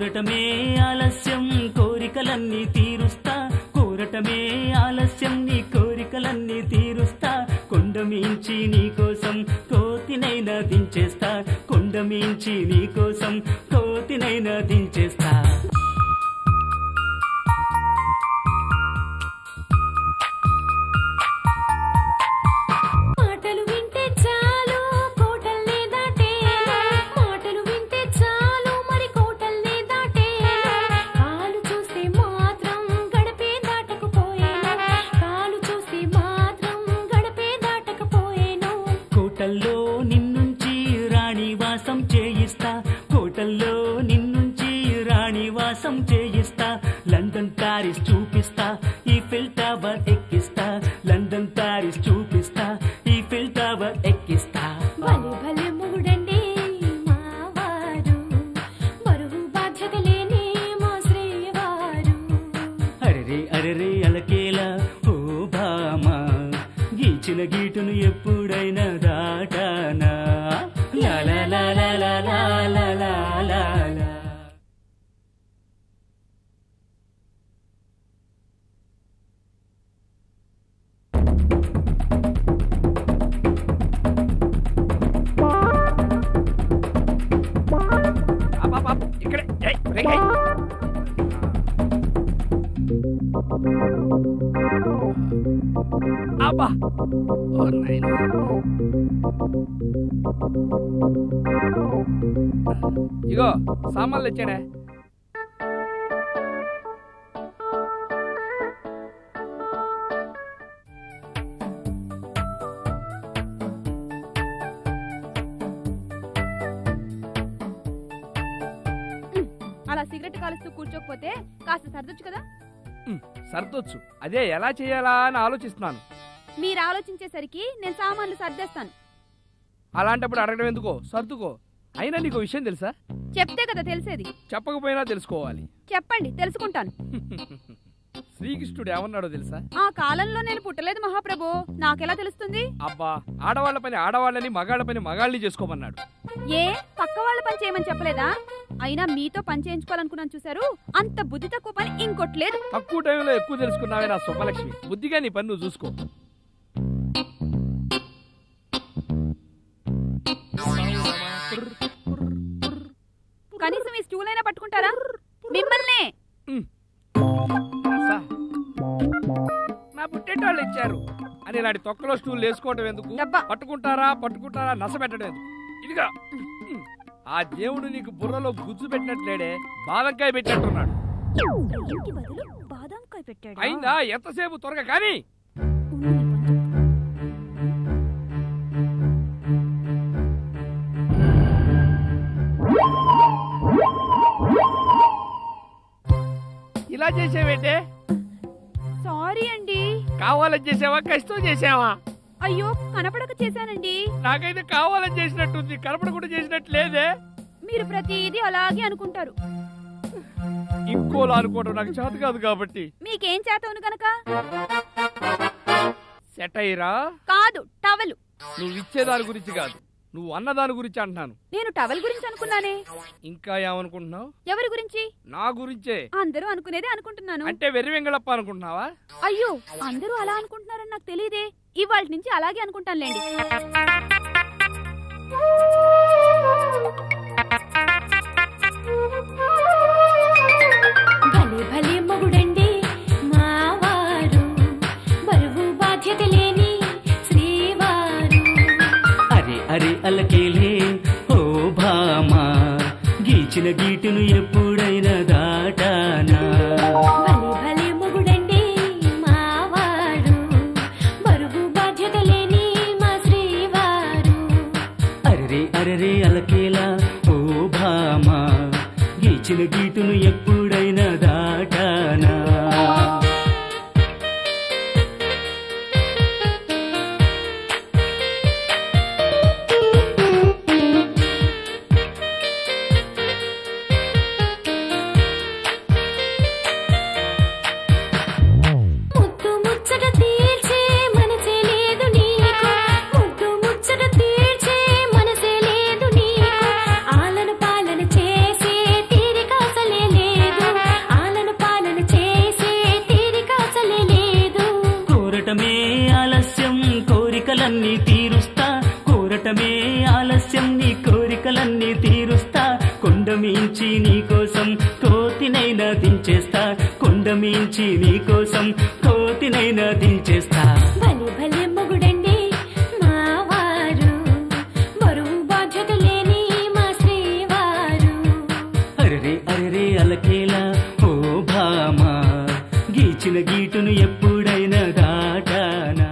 కోరటమే ఆలస్యం కోరికలన్నీ తీరుస్తా కోరటమే ఆలస్యం నీ కోరికలన్నీ తీరుస్తా కొండ మించి నీ కోసం కోతినైనా దించేస్తా కొండ మించి నీ కోసం కోతినైనా దించేస్తా మాటలు వింటే చాలు కోటల్నే దాటేను మాటలు వింటే చాలు మరి కోటల్నే దాటేను కాలు చూస్తే మాత్రం గడపే దాటకపోయేను కాలు చూస్తే మాత్రం గడపే దాటకపోయేను కోటల్లో నిన్నుంచి రాణి వాసం చేయిస్తా కోటల్లో నిన్నుంచి రాణి వాసం చేయిస్తా లండన్ ప్యారిస్ చూపిస్తా ఈ ఫిల్ టవర్ ఎక్కిస్తా లండన్ ప్యారిస్ చూపిస్తా ఈ ఫిల్ టవర్ ఎక్కిస్తా భలే భలే మొగుడండి మావారు బరువు బాధ్యత లేని మా శ్రీవారు అరెరే అరెరే అలకేలా ఓ భామా గీచిన గీటును ఎప్పుడైనా దాటానా లా లా లా లా లా లా లా లా లా లా. అబ్బబ్బ, ఇక్కడే ఏయ్, రేయ్, ఏయ్. అబ్బా ఓ నాయనా. ఇగో సామాన్లు వచ్చాడే అలా సిగరెట్ కాలుస్తూ కూర్చోకపోతే కాస్త సర్దొచ్చు కదా సర్దొచ్చు అదే ఎలా చేయాలా అని ఆలోచిస్తున్నాను మీరు ఆలోచించేసరికి నేను సామాన్లు సర్దేస్తాను అలాంటప్పుడు అడగడం ఎందుకో సర్దుకో అయినా నీకు విషయం తెలుసా చెప్తే కదా తెలిసేది చెప్పకపోయినా తెలుసుకోవాలి చెప్పండి తెలుసుకుంటాను శ్రీకృష్ణుడు ఏమన్నాడో తెలుసా ఆ కాలంలో నేను పుట్టలేదు మహాప్రభు నాకెలా తెలుస్తుంది అబ్బా ఆడవాళ్ల పని ఆడవాళ్ళని మగాళ్ళ పని మగాళ్ళని చేసుకోమన్నాడు ఏ పక్క వాళ్ళ పని చేయమని చెప్పలేదా అయినా మీతో పని చేయించుకోవాలనుకున్నాను చూసారు అంత బుద్ధి తక్కువ పని ఇంకొట్లేదు తక్కువ టైంలో ఎక్కువ తెలుసుకున్నావే నా శుభలక్ష్మి బుద్ధిగా నీ పని నువ్వు చూసుకో కనీసం ఈ స్టూల్ అయినా పట్టుకుంటారా మిమ్మల్నే అసా. నా పుట్టేటోళ్ళు ఇచ్చారు అని ఇలాంటి తొక్కలో స్టూల్ వేసుకోవటం ఎందుకు డబ్బా. పట్టుకుంటారా పట్టుకుంటారా నస పెట్టడం ఎందుకు ఇదిగా ఆ దేవుడు నీకు బుర్రలో గుజ్జు పెట్టినట్లేడే బాదంకాయ పెట్టినట్టున్నాడు ఇంటి బదులు బాదాంకాయ పెట్టాడు అయిందా ఎంతసేపు త్వరగా కానీ ఇలా చేసేవేంటే సారీ అండి కావాలని చేసావా కష్టం చేసావా అయ్యో కనపడక చేశానండి నాకైతే కావాలని చేసినట్టుంది కనపడకుండా చేసినట్టు లేదే మీరు ప్రతిదీ అలాగే అనుకుంటారు ఇంకోలా అనుకోవడం నాకు చేత కాదు కాబట్టి మీకేం చేతవును గనక సెట్ అయ్యిరా కాదు టవలు నువ్వు ఇచ్చే దాని గురించి కాదు నువ్వు అన్న దాని గురించి అంటున్నాను నేను టవల్ గురించి అనుకున్నానే ఇంకా ఏమనుకుంటున్నావు ఎవరి గురించి నా గురించే అందరూ అనుకునేదే అనుకుంటున్నాను అంటే వెర్రి వెంగళప్ప అనుకుంటున్నావా అయ్యో అందరూ అలా అనుకుంటున్నారని నాకు తెలియదే ఇవాళ నుంచి అలాగే అనుకుంటానులేండి భలే భలే మొగుడండి మావారు బరువు బాధ్యత లేని శ్రీవారు అరే అరే అలకేలే ఓ భామా గీచిన గీటును ఎప్పుడైనా దాటానా భలే భలే మొగుడండి మావారు బరువు బాధ్యత లేని మా శ్రీవారు అరే అరే అలకేలా ఓ భామా గీచిన గీటును ఎప్పుడైనా దాటానా ముద్దు ముచ్చట తీర్చే మనసే లేదు నీకు ముద్దు ముచ్చట తీర్చే మనసే లేదు నీకు ఆలన పాలన చేసే తీరిక అసలే మించి నీకోసం కోతినైనా దించేస్తా భలే భలే మొగుడండి మావారు బరువు బాధ్యత లేని మా శ్రీవారు అరరే అరరే అలకేలా ఓ భామా గీచిన గీటును ఎప్పుడైనా దాటానా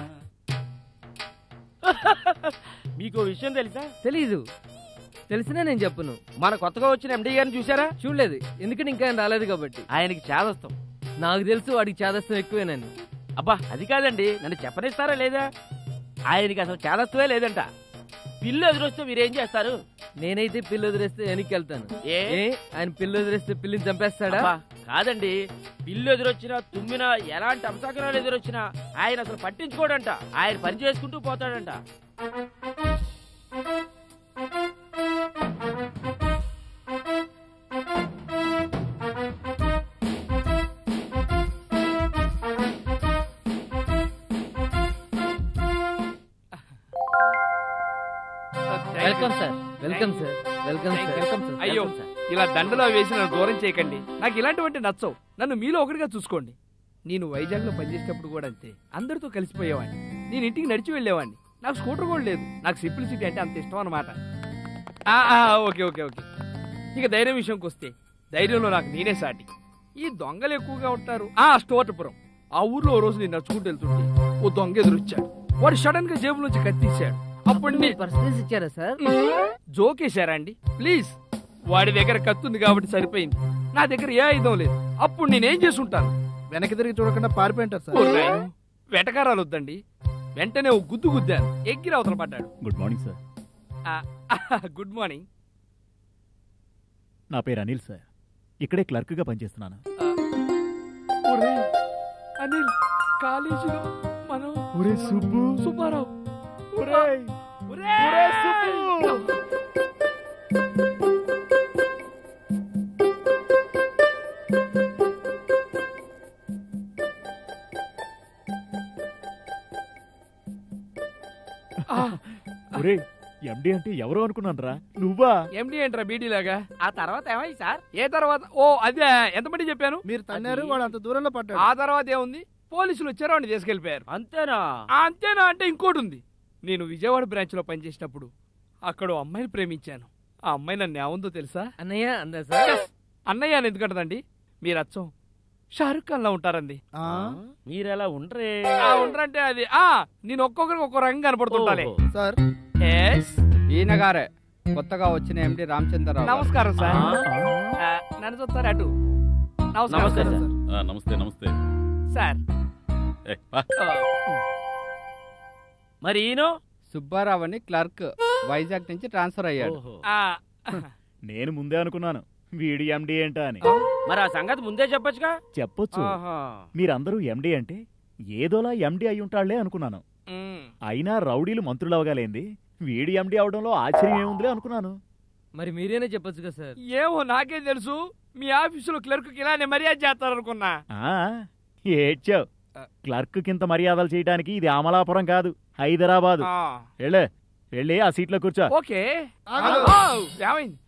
మీకు విషయం తెలుసా తెలీదు తెలిసినా నేను చెప్పను మన కొత్తగా వచ్చిన ఎండి గారిని చూసారా చూడలేదు ఎందుకంటే ఇంకా ఆయన రాలేదు కాబట్టి ఆయనకి చాదస్తాం నాకు తెలుసు వాడికి చాదస్తం ఎక్కువేనని అబ్బా అది కాదండి నన్ను చెప్పనిస్తారా లేదా ఆయనకి అసలు చాదస్తమే లేదంట పిల్లు ఎదురొస్తే మీరేం చేస్తారు నేనైతే పిల్లి వదిలేస్తే వెనక్కి వెళ్తాను ఏ? ఏ ఆయన పిల్లి వదిలేస్తే పిల్లిని చంపేస్తాడా అబ్బా, కాదండి పిల్లు ఎదురొచ్చినా తుమ్మినా ఎలాంటి అంశాకరాలు ఎదురొచ్చినా ఆయన అసలు పట్టించుకోడంట ఆయన పని చేసుకుంటూ పోతాడంట welcome sir welcome sir welcome sir welcome sir అయ్యో ఇలా దండలో వేసి నన్ను దూరం చేయకండి నాకు ఇలాంటివంటి నచ్చవు నన్ను మీలో ఒకటిగా చూసుకోండి నేను వైజాగ్లో పనిచేసేటప్పుడు కూడా అంతే అందరితో కలిసిపోయేవాడిని నేను ఇంటికి నడిచి వెళ్ళేవాడిని నాకు స్కూటర్ కూడా లేదు నాకు సింప్లిసిటీ అంటే అంత ఇష్టం అనమాట ఓకే ఓకే ఓకే ఇక ధైర్యం విషయంకి వస్తే ధైర్యంలో నాకు నేనే సాటి ఈ దొంగలు ఎక్కువగా ఉంటారు ఆ స్టోర్పురం ఆ ఊర్లో ఓ రోజు నేను నడుచుకుంటూ వెళ్తుంటే ఓ దొంగ ఎదురొచ్చాడు వాడు సడన్ గా జేబులోంచి కత్తిచ్చాడు అప్పుడు నే- పర్సనల్స్ ఇచ్చారా సార్ జోకేశారా అండి ప్లీజ్ వాడి దగ్గర కత్తుంది కాబట్టి సరిపోయింది నా దగ్గర ఏ ఆయుధం లేదు అప్పుడు నేనేం చేసుంటాను వెనక్కి తిరిగి చూడకుండా పారిపోయింటారు సార్ ఓ నాయనో, వెటకారాలు వద్దండి వెంటనే ఓ గుద్దు గుద్దాను ఎగ్గిరి అవతల పడ్డాడు గుడ్ మార్నింగ్ సార్ ఆ, గుడ్ మార్నింగ్ నా పేరు అనిల్ సార్ ఇక్కడే క్లర్క్గా పనిచేస్తున్నాను ఒరే అనిల్ కాలేజీలో మనం ఒరే సుబ్బు సుబ్బారావు ఒరేయ్, ఒరే ఒరే ఎండి అంటే ఎవరో అనుకున్నాను రా నువ్వా ఎండి ఏంట్రా బీడీ లాగా ఆ తర్వాత ఏమైంది సార్ ఏ తర్వాత ఓ అదే ఎంతమంది చెప్పాను మీరు తన్నారు అది- వాడు అంత దూరంలో పడ్డాడు ఆ తర్వాత ఏముంది పోలీసులు వచ్చారు వాడిని తీసుకెళ్లిపోయారు అంతేనా ఆ, అంతేనా అంటే ఇంకోటి ఉంది నేను విజయవాడ బ్రాంచ్ లో పనిచేసినప్పుడు అక్కడ ఓ అమ్మాయిని ప్రేమించాను ఆ అమ్మాయి నన్ను ఏముందో తెలుసా అన్నయ్య అందా సార్ అన్నయ్య అని ఎందుకంటదండి మీరు అచ్చం షారుఖ్ ఖాన్ లా ఉంటారండి ఆ? మీరెలా ఉండరే ఆ ఉండరంటే అది ఆ నేను ఒక్కొక్కరికి ఒక్కో రంగు కనపడుతుంటాలే ఓహో. సార్ ఎస్ ఈయన గారే కొత్తగా వచ్చిన ఎండి రామచంద్రరావు గారు. నమస్కారం సార్ ఆ? ఆ, నన్ను చూస్తారు అటు నమస్కారం నమస్తే సార్. సార్. ఆ, నమస్తే నమస్తే సార్ ఏ, పా. ఆ, మరి ఈయన సుబ్బారావు అని క్లర్క్ వైజాగ్ నుంచి ట్రాన్స్ఫర్ అయ్యాడు ఓహో. ఆ, నేను ముందే అనుకున్నాను వీడి ఎండి ఏంటా అని మరి ఆ సంగతి ముందే చెప్పొచ్చుగా చెప్పొచ్చు ఆహా. మీరందరూ ఎండి అంటే ఏదోలా ఎండి అయి ఉంటాళ్లే అనుకున్నాను ఉమ్. అయినా రౌడీలు మంత్రులవగాలేంది వీడి ఎండి అవడంలో ఆశ్చర్యం ఏముందిలే అనుకున్నాను మరి మీరేనే చెప్పొచ్చు కదా సార్ ఏమో నాకేం తెలుసు మీ ఆఫీసులో క్లర్క్ కి ఇలానే మర్యాద చేస్తారనుకున్నా ఆ ఏడ్చావు క్లర్క్ కింత మర్యాదలు చేయడానికి ఇది అమలాపురం కాదు హైదరాబాదు ఆ, వెళ్ళే వెళ్ళి ఆ సీట్లో కూర్చో ఓకే ఆగు. ఆ, ఏమైంది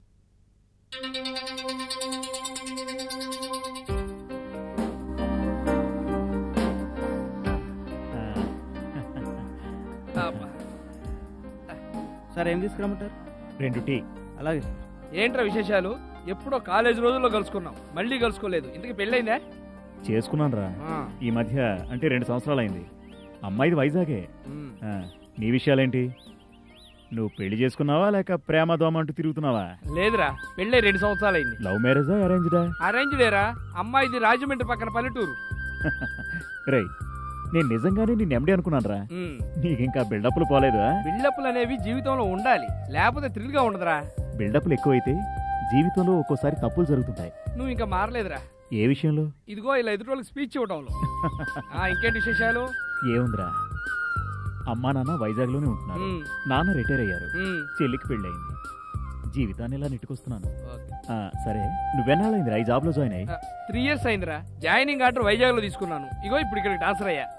అబ్బా. సార్ ఏం తీసుకురమ్మంటారు రెండు టీ అలాగే ఏంట్రా విశేషాలు ఎప్పుడో కాలేజ్ రోజుల్లో కలుసుకున్నాం మళ్ళీ కలుసుకోలేదు ఇంతకి పెళ్ళైందా చేసుకున్నాను రా ఆ, ఈ మధ్య అంటే రెండు సంవత్సరాలైంది అమ్మాయిది వైజాగే ఉమ్. ఆ, నీ విషయాలేంటి నువ్వు పెళ్లి చేసుకున్నావా లేక ప్రేమ దోమ అంటూ తిరుగుతున్నావా లేదురా పెళ్ళై రెండు సంవత్సరాలైంది లవ్ మ్యారేజా అరేంజ్డా అరేంజ్డేరా అమ్మాయిది రాజమండ్రి పక్కన పల్లెటూరు రేయ్ నేను నిజంగానే నేను ఎండి అనుకున్నాను రా ఉమ్. నీకింకా బిల్డప్లు పోలేదు బిల్డప్లు అనేవి జీవితంలో ఉండాలి లేకపోతే థ్రిల్ గా ఉండదురా బిల్డప్లు ఎక్కువైతే జీవితంలో ఒక్కోసారి తప్పులు జరుగుతుంటాయి నువ్వు ఇంకా మారలేదురా ఏ విషయంలో ఇదిగో ఇలా ఎదుటి వాళ్ళకి స్పీచ్ ఇవ్వడంలో ఆ, ఇంకేంటి విశేషాలు ఏముందిరా అమ్మా నాన్న వైజాగ్లోనే ఉంటున్నారు ఉమ్, నాన్న రిటైర్ అయ్యారు ఉమ్. చెల్లికి పెళ్ళయింది జీవితాన్ని ఇలా నెట్టుకొస్తున్నాను ఓకే. ఆ, సరే నువ్వెన్నాళ్ళైంది ఈ జాబ్లో జాయిన్ అయ్యి త్రీ ఇయర్స్ అయిందిరా జాయినింగ్ ఆర్డర్ వైజాగ్ లో తీసుకున్నాను ఇగో ఇప్పుడు ఇక్కడికి ట్రాన్స్ఫర్ అయ్యా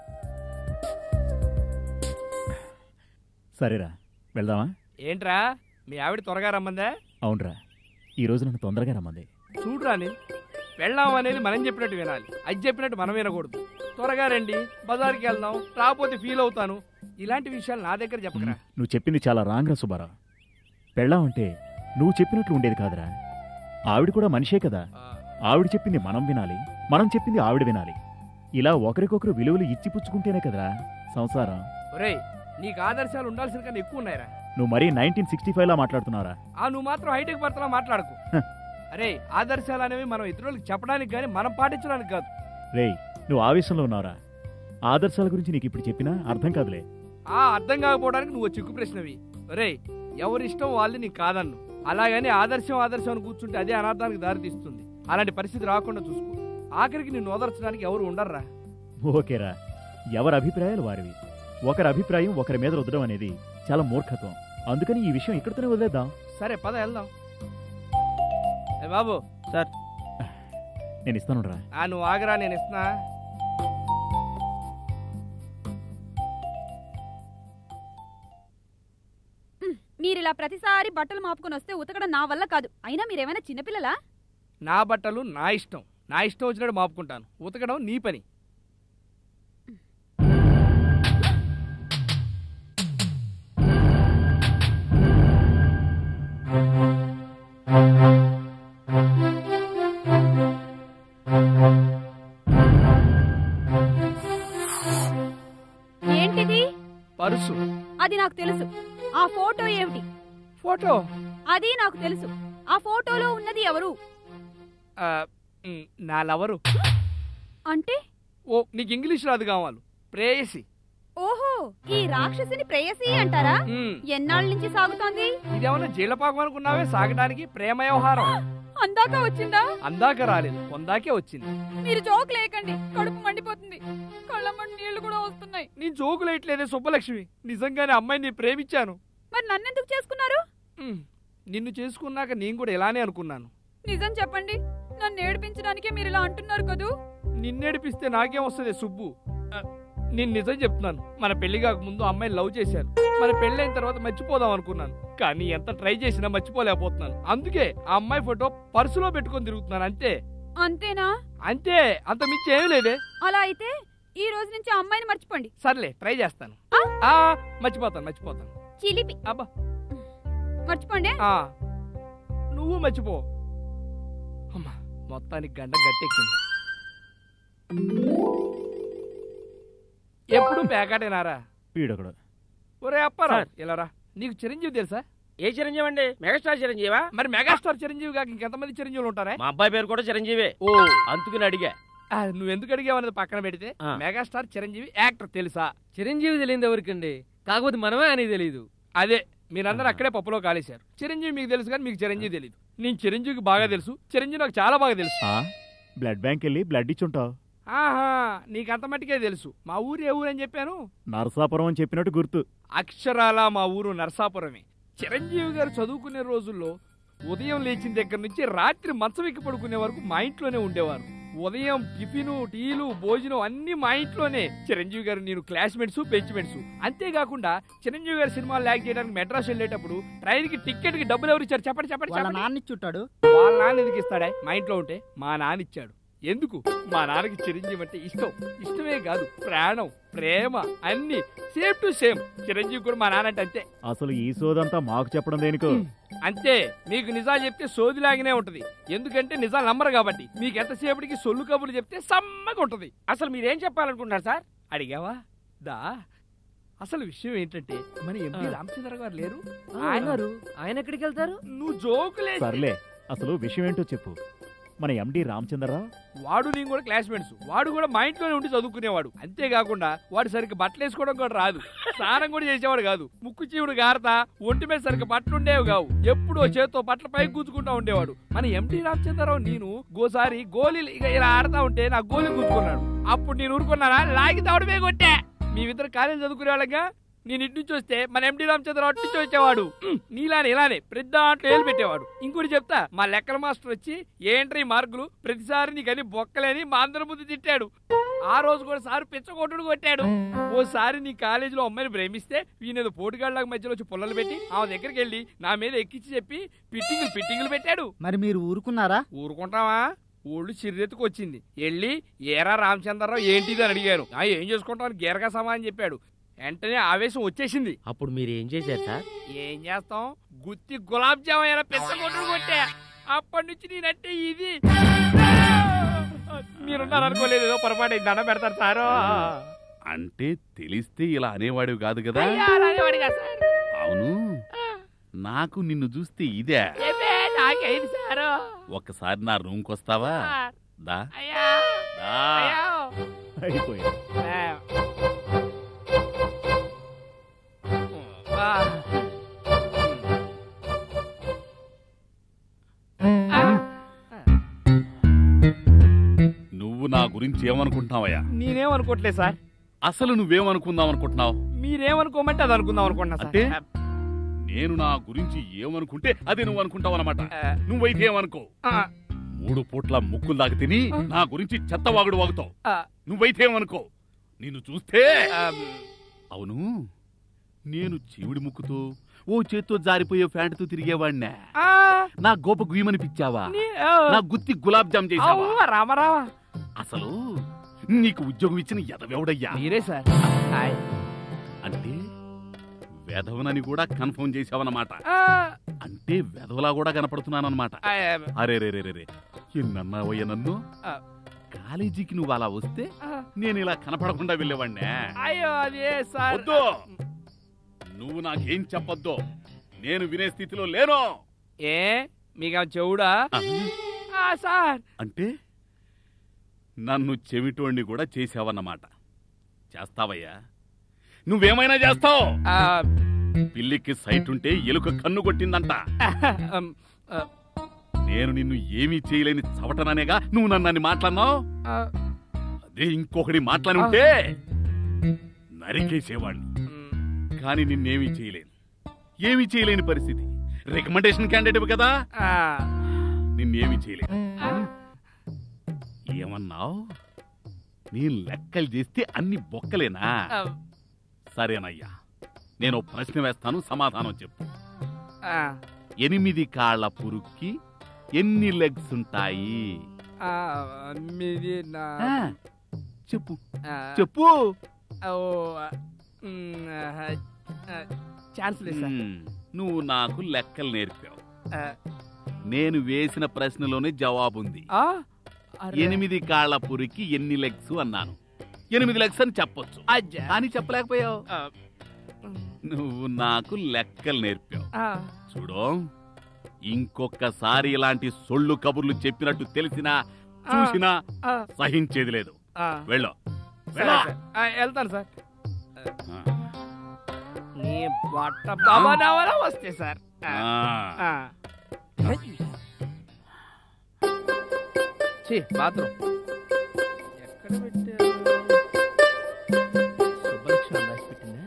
సరేరా వెళ్దామా ఏంట్రా మీ ఆవిడ త్వరగా రమ్మందా అవునరా ఈ రోజు నన్ను తొందరగా రమ్మంది చూడురా నేను పెళ్ళాం అనేది మనం చెప్పినట్టు వినాలి అది చెప్పినట్టు మనం వినకూడదు త్వరగా రండి బజార్కి వెళ్దాం రాకపోతే ఫీల్ అవుతాను ఇలాంటి విషయాలు నా దగ్గర చెప్పకరా నువ్వు చెప్పింది చాలా రాంగ్ రా సుబ్బారావు పెళ్ళాం అంటే నువ్వు చెప్పినట్లు ఉండేది కాదురా ఆవిడ కూడా మనిషే కదా ఆవిడ చెప్పింది మనం వినాలి మనం చెప్పింది ఆవిడ వినాలి ఇలా ఒకరికొకరు విలువలు ఇచ్చిపుచ్చుకుంటేనే కదరా సంసారం ఒరేయ్ నీకు ఆదర్శాలు ఉండాల్సిన కన్నా ఎక్కువ ఉన్నాయిరా నువ్వు మరీ నైన్టీన్ సిక్స్టీ ఫైవ్ లా మాట్లాడుతున్నారా ఆ నువ్వు మాత్రం హైటెక్ భర్తలా మాట్లాడకు హ. అరే ఆదర్శాలు అనేవి మనం ఇతరులకు చెప్పడానికి కానీ మనం పాటించడానికి కాదు రేయ్ నువ్వు ఆవేశంలో ఉన్నారా ఆదర్శాల గురించి నీకు ఇప్పుడు చెప్పినా అర్థం కాదులే ఆ అర్థం కాకపోవడానికి నువ్వు చిక్కు ప్రశ్నవి ఒరేయ్ ఎవరిష్టం వాళ్ళది నీకు కాదన్ను అలాగని ఆదర్శం ఆదర్శం అని కూర్చుంటే అదే అనార్థానికి దారితీస్తుంది అలాంటి పరిస్థితి రాకుండా చూసుకో ఆఖరికి నిన్ను ఓదర్చడానికి ఎవరు ఉండర్రా ఓకేరా ఎవరి అభిప్రాయాలు వారివి ఒకరి అభిప్రాయం ఒకరి మీద రుద్దడం అనేది చాలా మూర్ఖత్వం అందుకని ఈ విషయం ఇక్కడితోనే వదిలేద్దాం సరే పద వెళ్దాం ఏ బాబు నేను ఇస్తాను రా ఆ నువ్వు ఆగరా నేను ఇస్తున్నా మీరిలా ప్రతిసారి బట్టలు మాపుకొని వస్తే ఉతకడం నా వల్ల కాదు అయినా మీరేమైనా చిన్నపిల్లలా నా బట్టలు నా ఇష్టం నా ఇష్టం వచ్చినట్టు మాపుకుంటాను ఉతకడం నీ పని ఏంటిది పరుసు అది నాకు తెలుసు ఆ ఫోటో ఏమిటి ఫోటో అది నాకు తెలుసు ఆ ఫోటోలో ఉన్నది ఎవరు ఆ, ఉమ్, నా లవరు అంటే ఓ నీకు ఇంగ్లీష్ రాదు కావాలి ప్రేయసి ఓహో ఈ రాక్షసిని ప్రేయసి అంటారా ఉమ్, ఎన్నాళ్ళ నుంచి సాగుతోంది ఇదేమన్నా జీలపాకం అనుకున్నావే సాగడానికి ప్రేమ వ్యవహారం అందాక వచ్చిందా అందాక రాలేదు కొందాకే వచ్చింది మీరు జోక్ లేకండి కడుపు మండిపోతుంది కళ్ళమ్మడి నీళ్లు కూడా వస్తున్నాయి నేను జోకులేయట్లేదే సుబ్బలక్ష్మి నిజంగానే అమ్మాయిని ప్రేమించాను మరి నన్నెందుకు చేసుకున్నారు ఉమ్, నిన్ను చేసుకున్నాక నేను కూడా ఇలానే అనుకున్నాను నిజం చెప్పండి నన్ను ఏడిపించడానికే మీరు ఇలా అంటున్నారు కదూ నిన్నేడిపిస్తే నాకేం వస్తుంది సుబ్బు ఆ, నేను నిజం చెప్తున్నాను మన పెళ్లి కాక ముందు అమ్మాయిని లవ్ చేశాను మన పెళ్ళైన తర్వాత మర్చిపోదాం అనుకున్నాను కానీ ఎంత ట్రై చేసినా మర్చిపోలేకపోతున్నాను అందుకే ఆ అమ్మాయి ఫోటో పర్సులో పెట్టుకొని తిరుగుతున్నాను అంతే అంతేనా అంతే అంత మించి ఏమీ లేదే అలా అయితే ఈ రోజు నుంచి ఆ అమ్మాయిని మర్చిపోండి సర్లే ట్రై చేస్తాను ఆ? ఆ మర్చిపోతాను మర్చిపోతాను చిలిపి అబ్బా మర్చిపోండి ఆ నువ్వు మర్చిపో అమ్మా మొత్తానికి గంట గట్టెక్కింది ఎప్పుడు పేకాటేనారా వీడొకడు ఒరే అప్పారావు సార్. ఇలా రా నీకు చిరంజీవి తెలుసా ఏ చిరంజీవి అండి మెగాస్టార్ చిరంజీవా మరి మెగాస్టార్ చిరంజీవి కాక ఇంకెంతమంది చిరంజీవులు ఉంటారా మా అబ్బాయి పేరు కూడా చిరంజీవే ఓ అందుకని అడిగా ఆ, నువ్వు ఎందుకు అడిగావు అనేది పక్కన పెడితే ఆ. మెగాస్టార్ చిరంజీవి యాక్టర్ తెలుసా చిరంజీవి తెలియదు ఎవరికండి కాకపోతే మనమే అని తెలియదు అదే మీరందరూ అక్కడే పప్పులో కాలేశారు చిరంజీవి మీకు తెలుసు కానీ మీకు చిరంజీవి తెలియదు నేను చిరంజీవికి బాగా తెలుసు చిరంజీవి నాకు చాలా బాగా తెలుసు ఆ? బ్లడ్ బ్యాంక్ వెళ్ళి బ్లడ్ ఇచ్చుంటావు ఆహా నీకు అంత మట్టుకే తెలుసు మా ఊరు ఏ ఊరు అని చెప్పాను నరసాపురం అని చెప్పినట్టు గుర్తు అక్షరాల మా ఊరు నరసాపురమే చిరంజీవి గారు చదువుకునే రోజుల్లో ఉదయం లేచిన దగ్గర నుంచి రాత్రి మంచం ఎక్కి పడుకునే వరకు మా ఇంట్లోనే ఉండేవారు ఉదయం టిఫిను టీలు భోజనం అన్ని మా ఇంట్లోనే చిరంజీవి గారు నేను క్లాస్మేట్స్ బెంచ్మేట్స్ అంతేకాకుండా చిరంజీవి గారి సినిమాలు యాక్ట్ చేయడానికి మెడ్రాస్ వెళ్ళేటప్పుడు ట్రైన్ కి టికెట్ కి డబ్బులు ఎవరు ఇచ్చారు చెప్పండి చెప్పండి వాళ్ళ చెప్పండి నాన్న చుట్టాడు వాళ్ళ నాన్న ఎందుకు ఇస్తాడా మా ఇంట్లో ఉంటే మా నాన్న ఇచ్చాడు ఎందుకు మా నాన్నకి చిరంజీవి అంటే ఇష్టం ఇష్టమే కాదు ప్రాణం ప్రేమ అన్ని సేమ్ టు సేమ్ చిరంజీవి కూడా మా నాన్న అంటే అంతే అసలు ఈ సోదంతా మాకు చెప్పడం దేనికో అంతే మీకు నిజాలు చెప్తే సోదిలాగానే ఉంటది ఎందుకంటే నిజాలు నమ్మరు కాబట్టి మీకు ఎంతసేపటికి సొల్లు కబుర్లు చెప్తే సమ్మగా ఉంటది అసలు మీరేం చెప్పాలనుకుంటున్నారు సార్ అడిగావా దా అసలు విషయం ఏంటంటే మన ఎంపీ ఆ. రామచంద్ర గారు లేరు ఆయన ఆయన ఎక్కడికి వెళ్తారు నువ్వు జోకులే సర్లే అసలు విషయం ఏంటో చెప్పు మన ఎండి రామచంద్రరావు వాడు నేను కూడా క్లాస్మేట్స్ వాడు కూడా మా ఇంట్లోనే ఉండి చదువుకునేవాడు అంతేకాకుండా వాడు సరిగ్గా బట్టలు వేసుకోవడం కూడా రాదు స్నానం కూడా చేసేవాడు కాదు ముక్కు చీవుడు గారతా ఒంటి మీద సరిగ్గా బట్టలు ఉండేవి కావు ఎప్పుడో చేత్తో బట్టల పై కూర్చుకుంటా ఉండేవాడు మన ఎంటీ రామచంద్రరావు నేను గోసారి గోళీలు ఇక ఇలా ఆడుతా ఉంటే నా గోళీ కూర్చుకున్నాడు అప్పుడు నేను ఊరుకున్నానా లాగి తావడమే కొట్టే మేమిద్దరు కాలేజ్ చదువుకునే వాళ్ళగా నేను ఇటు నుంచి వస్తే మన ఎండి రామచంద్రరావు అటు నుంచి వచ్చేవాడు ఉమ్, నీలానే ఇలానే ప్రతి దాంట్లో ఏలు పెట్టేవాడు ఇంకోటి చెప్తా మా లెక్కల మాస్టర్ వచ్చి ఏంట్రీ మార్కులు ప్రతిసారి నీకని బొక్కలేని మా అందరి ముందు తిట్టాడు ఆ రోజు కూడా సార్ పిచ్చకొట్టుడు కొట్టాడు ఓసారి నీ కాలేజీలో అమ్మాయిని ప్రేమిస్తే ఈయనేదో పోటుగాళ్ళకి మధ్యలో వచ్చి పుల్లలు పెట్టి ఆమె దగ్గరికి వెళ్ళి నా మీద ఎక్కించి చెప్పి పిట్టింగులు పిట్టింగులు పెట్టాడు మరి మీరు ఊరుకున్నారా ఊరుకుంటావా ఒళ్ళు చిర్రెత్తుకు వచ్చింది వెళ్ళి ఏరా రామచంద్రరావు ఏంటిది అని అడిగాను ఆ ఏం చేసుకుంటాను గీరగా సమా అని చెప్పాడు వెంటనే ఆవేశం వచ్చేసింది అప్పుడు మీరు ఏం చేశారు సార్ ఏం చేస్తాం గుత్తి గులాబ్ జామ్ అయినా పెద్ద కొట్టుడు కొట్టా అప్పటి నుంచి నేనంటే ఇది మీరున్నారు అనుకోలేదు ఏదో పొరపాటు అయింది. దండం పెడతారు సారు అంటే తెలిస్తే ఇలా అనేవాడివి కాదు కదా అయ్యా, అలానే వాడిగా సార్ అవును నాకు నిన్ను చూస్తే ఇదే ఏమే, నాకేంది సారు ఒక్కసారి నా రూమ్కి వస్తావా సార్, దా అయ్యా దా అయ్యా అయిపోయింది ఆ. నువ్వు నా గురించి ఏమనుకుంటున్నావయ్యా నేనేమనుకోవట్లేదు సార్ అసలు నువ్వేమనుకుందాం అనుకుంటున్నావు మీరేమనుకోమంటే అది అనుకుందాం అనుకుంటున్నా అంటే? సార్ నేను నా గురించి ఏమనుకుంటే అది నువ్వు అనుకుంటావు అనమాట ఆ, నువ్వైతే ఏమనుకో ఆ, మూడు పూట్ల ముక్కులు దాకా తిని నా గురించి చెత్తవాగుడు వాగుతావు ఆ, నువ్వైతే ఏమనుకో నిన్ను చూస్తే ఆ, అవును నేను చెవిడి ముక్కుతో ఓ చేత్తో జారిపోయే ఫ్యాంటుతో తిరిగేవాడినే ఆ, నా గోప గుయ్యమని పిచ్చావా నీ- ఆ, నా గుత్తి గులాబ్ జామ్ చేసావా అవ్వ, రామారావా అసలు నీకు ఉద్యోగం ఇచ్చిన ఎదవెవడయ్యా మీరే సార్ హాయ్. అంటే వెధవనని కూడా కన్ఫర్మ్ చేసావన్నమాట ఆ, అంటే వెధవలా కూడా కనపడుతున్నానన్నమాట ఆ, అరే రే రే రే రే ఎన్నన్నావయ్య నన్ను ఆ. కాలేజీకి నువ్వు అలా వస్తే ఆ, నేను ఇలా కనపడకుండా వెళ్ళేవాడినే అయ్యో అదే సార్ వద్దు నువ్వు నాకేం చెప్పొద్దు నేను వినే స్థితిలో లేను ఏ మీకు చెవుడా ఆ, ఆ, సార్ అంటే నన్ను చెవిటోణ్ణి కూడా చేసావన్నమాట చేస్తావయ్యా నువ్వేమైనా చేస్తావు ఆ, పిల్లికి సైట్ ఉంటే ఎలుక కన్ను కొట్టిందంట అమ్, ఆ, నేను నిన్ను ఏమీ చేయలేని చవటననేగా నువ్వు నన్ను అని మాట్లాడినావు ఆ, అదే ఇంకొకటి మాట్లాడి ఉంటే నరికేసేవాడిని ఉమ్, కానీ నిన్నేమీ చేయలేను ఏమీ చేయలేని పరిస్థితి రికమెండేషన్ క్యాండిడేట్ కదా ఆ, నిన్నేమీ చేయలేను ఏమన్నావు నేను లెక్కలు చేస్తే అన్ని బొక్కలేనా ఆ, సరేనయ్యా నేను ఓ ప్రశ్న వేస్తాను సమాధానం చెప్పు ఆ, ఎనిమిది కాళ్ళ పురుక్కి ఎన్ని లెగ్స్ ఉంటాయి ఆ, మీది నా ఆ, చెప్పు ఆ, చెప్పు ఓ, ఉమ్, ఆ, ఆ, ఛాన్స్ లేదు సార్ మ్మ్. నువ్వు నాకు లెక్కలు నేర్పావు ఆ, నేను వేసిన ప్రశ్నలోనే జవాబుంది ఆ, అరే. ఎనిమిది కాళ్ళ పురికి ఎన్ని లెగ్స్ అన్నాను ఎనిమిది లెగ్స్ అని చెప్పొచ్చు అజ్జా. కానీ చెప్పలేకపోయావు ఆ, నువ్వు నాకు లెక్కలు నేర్పావు ఆ, చూడు ఇంకొకసారి ఇలాంటి సొళ్ళు కబుర్లు చెప్పినట్టు తెలిసినా చూసినా ఆ, సహించేది లేదు ఆ. వెళ్ళు సరే వెళ్ళా సార్. ఆ, వెళ్తాను సార్ నీ బట్ట బాబా నావలా వస్తే సార్ ఆ, ఆ. ఛీ, బాత్రూమ్ ఎక్కడ పెట్టారు సుబ్బలక్ష్మి రాసి పెట్టిందా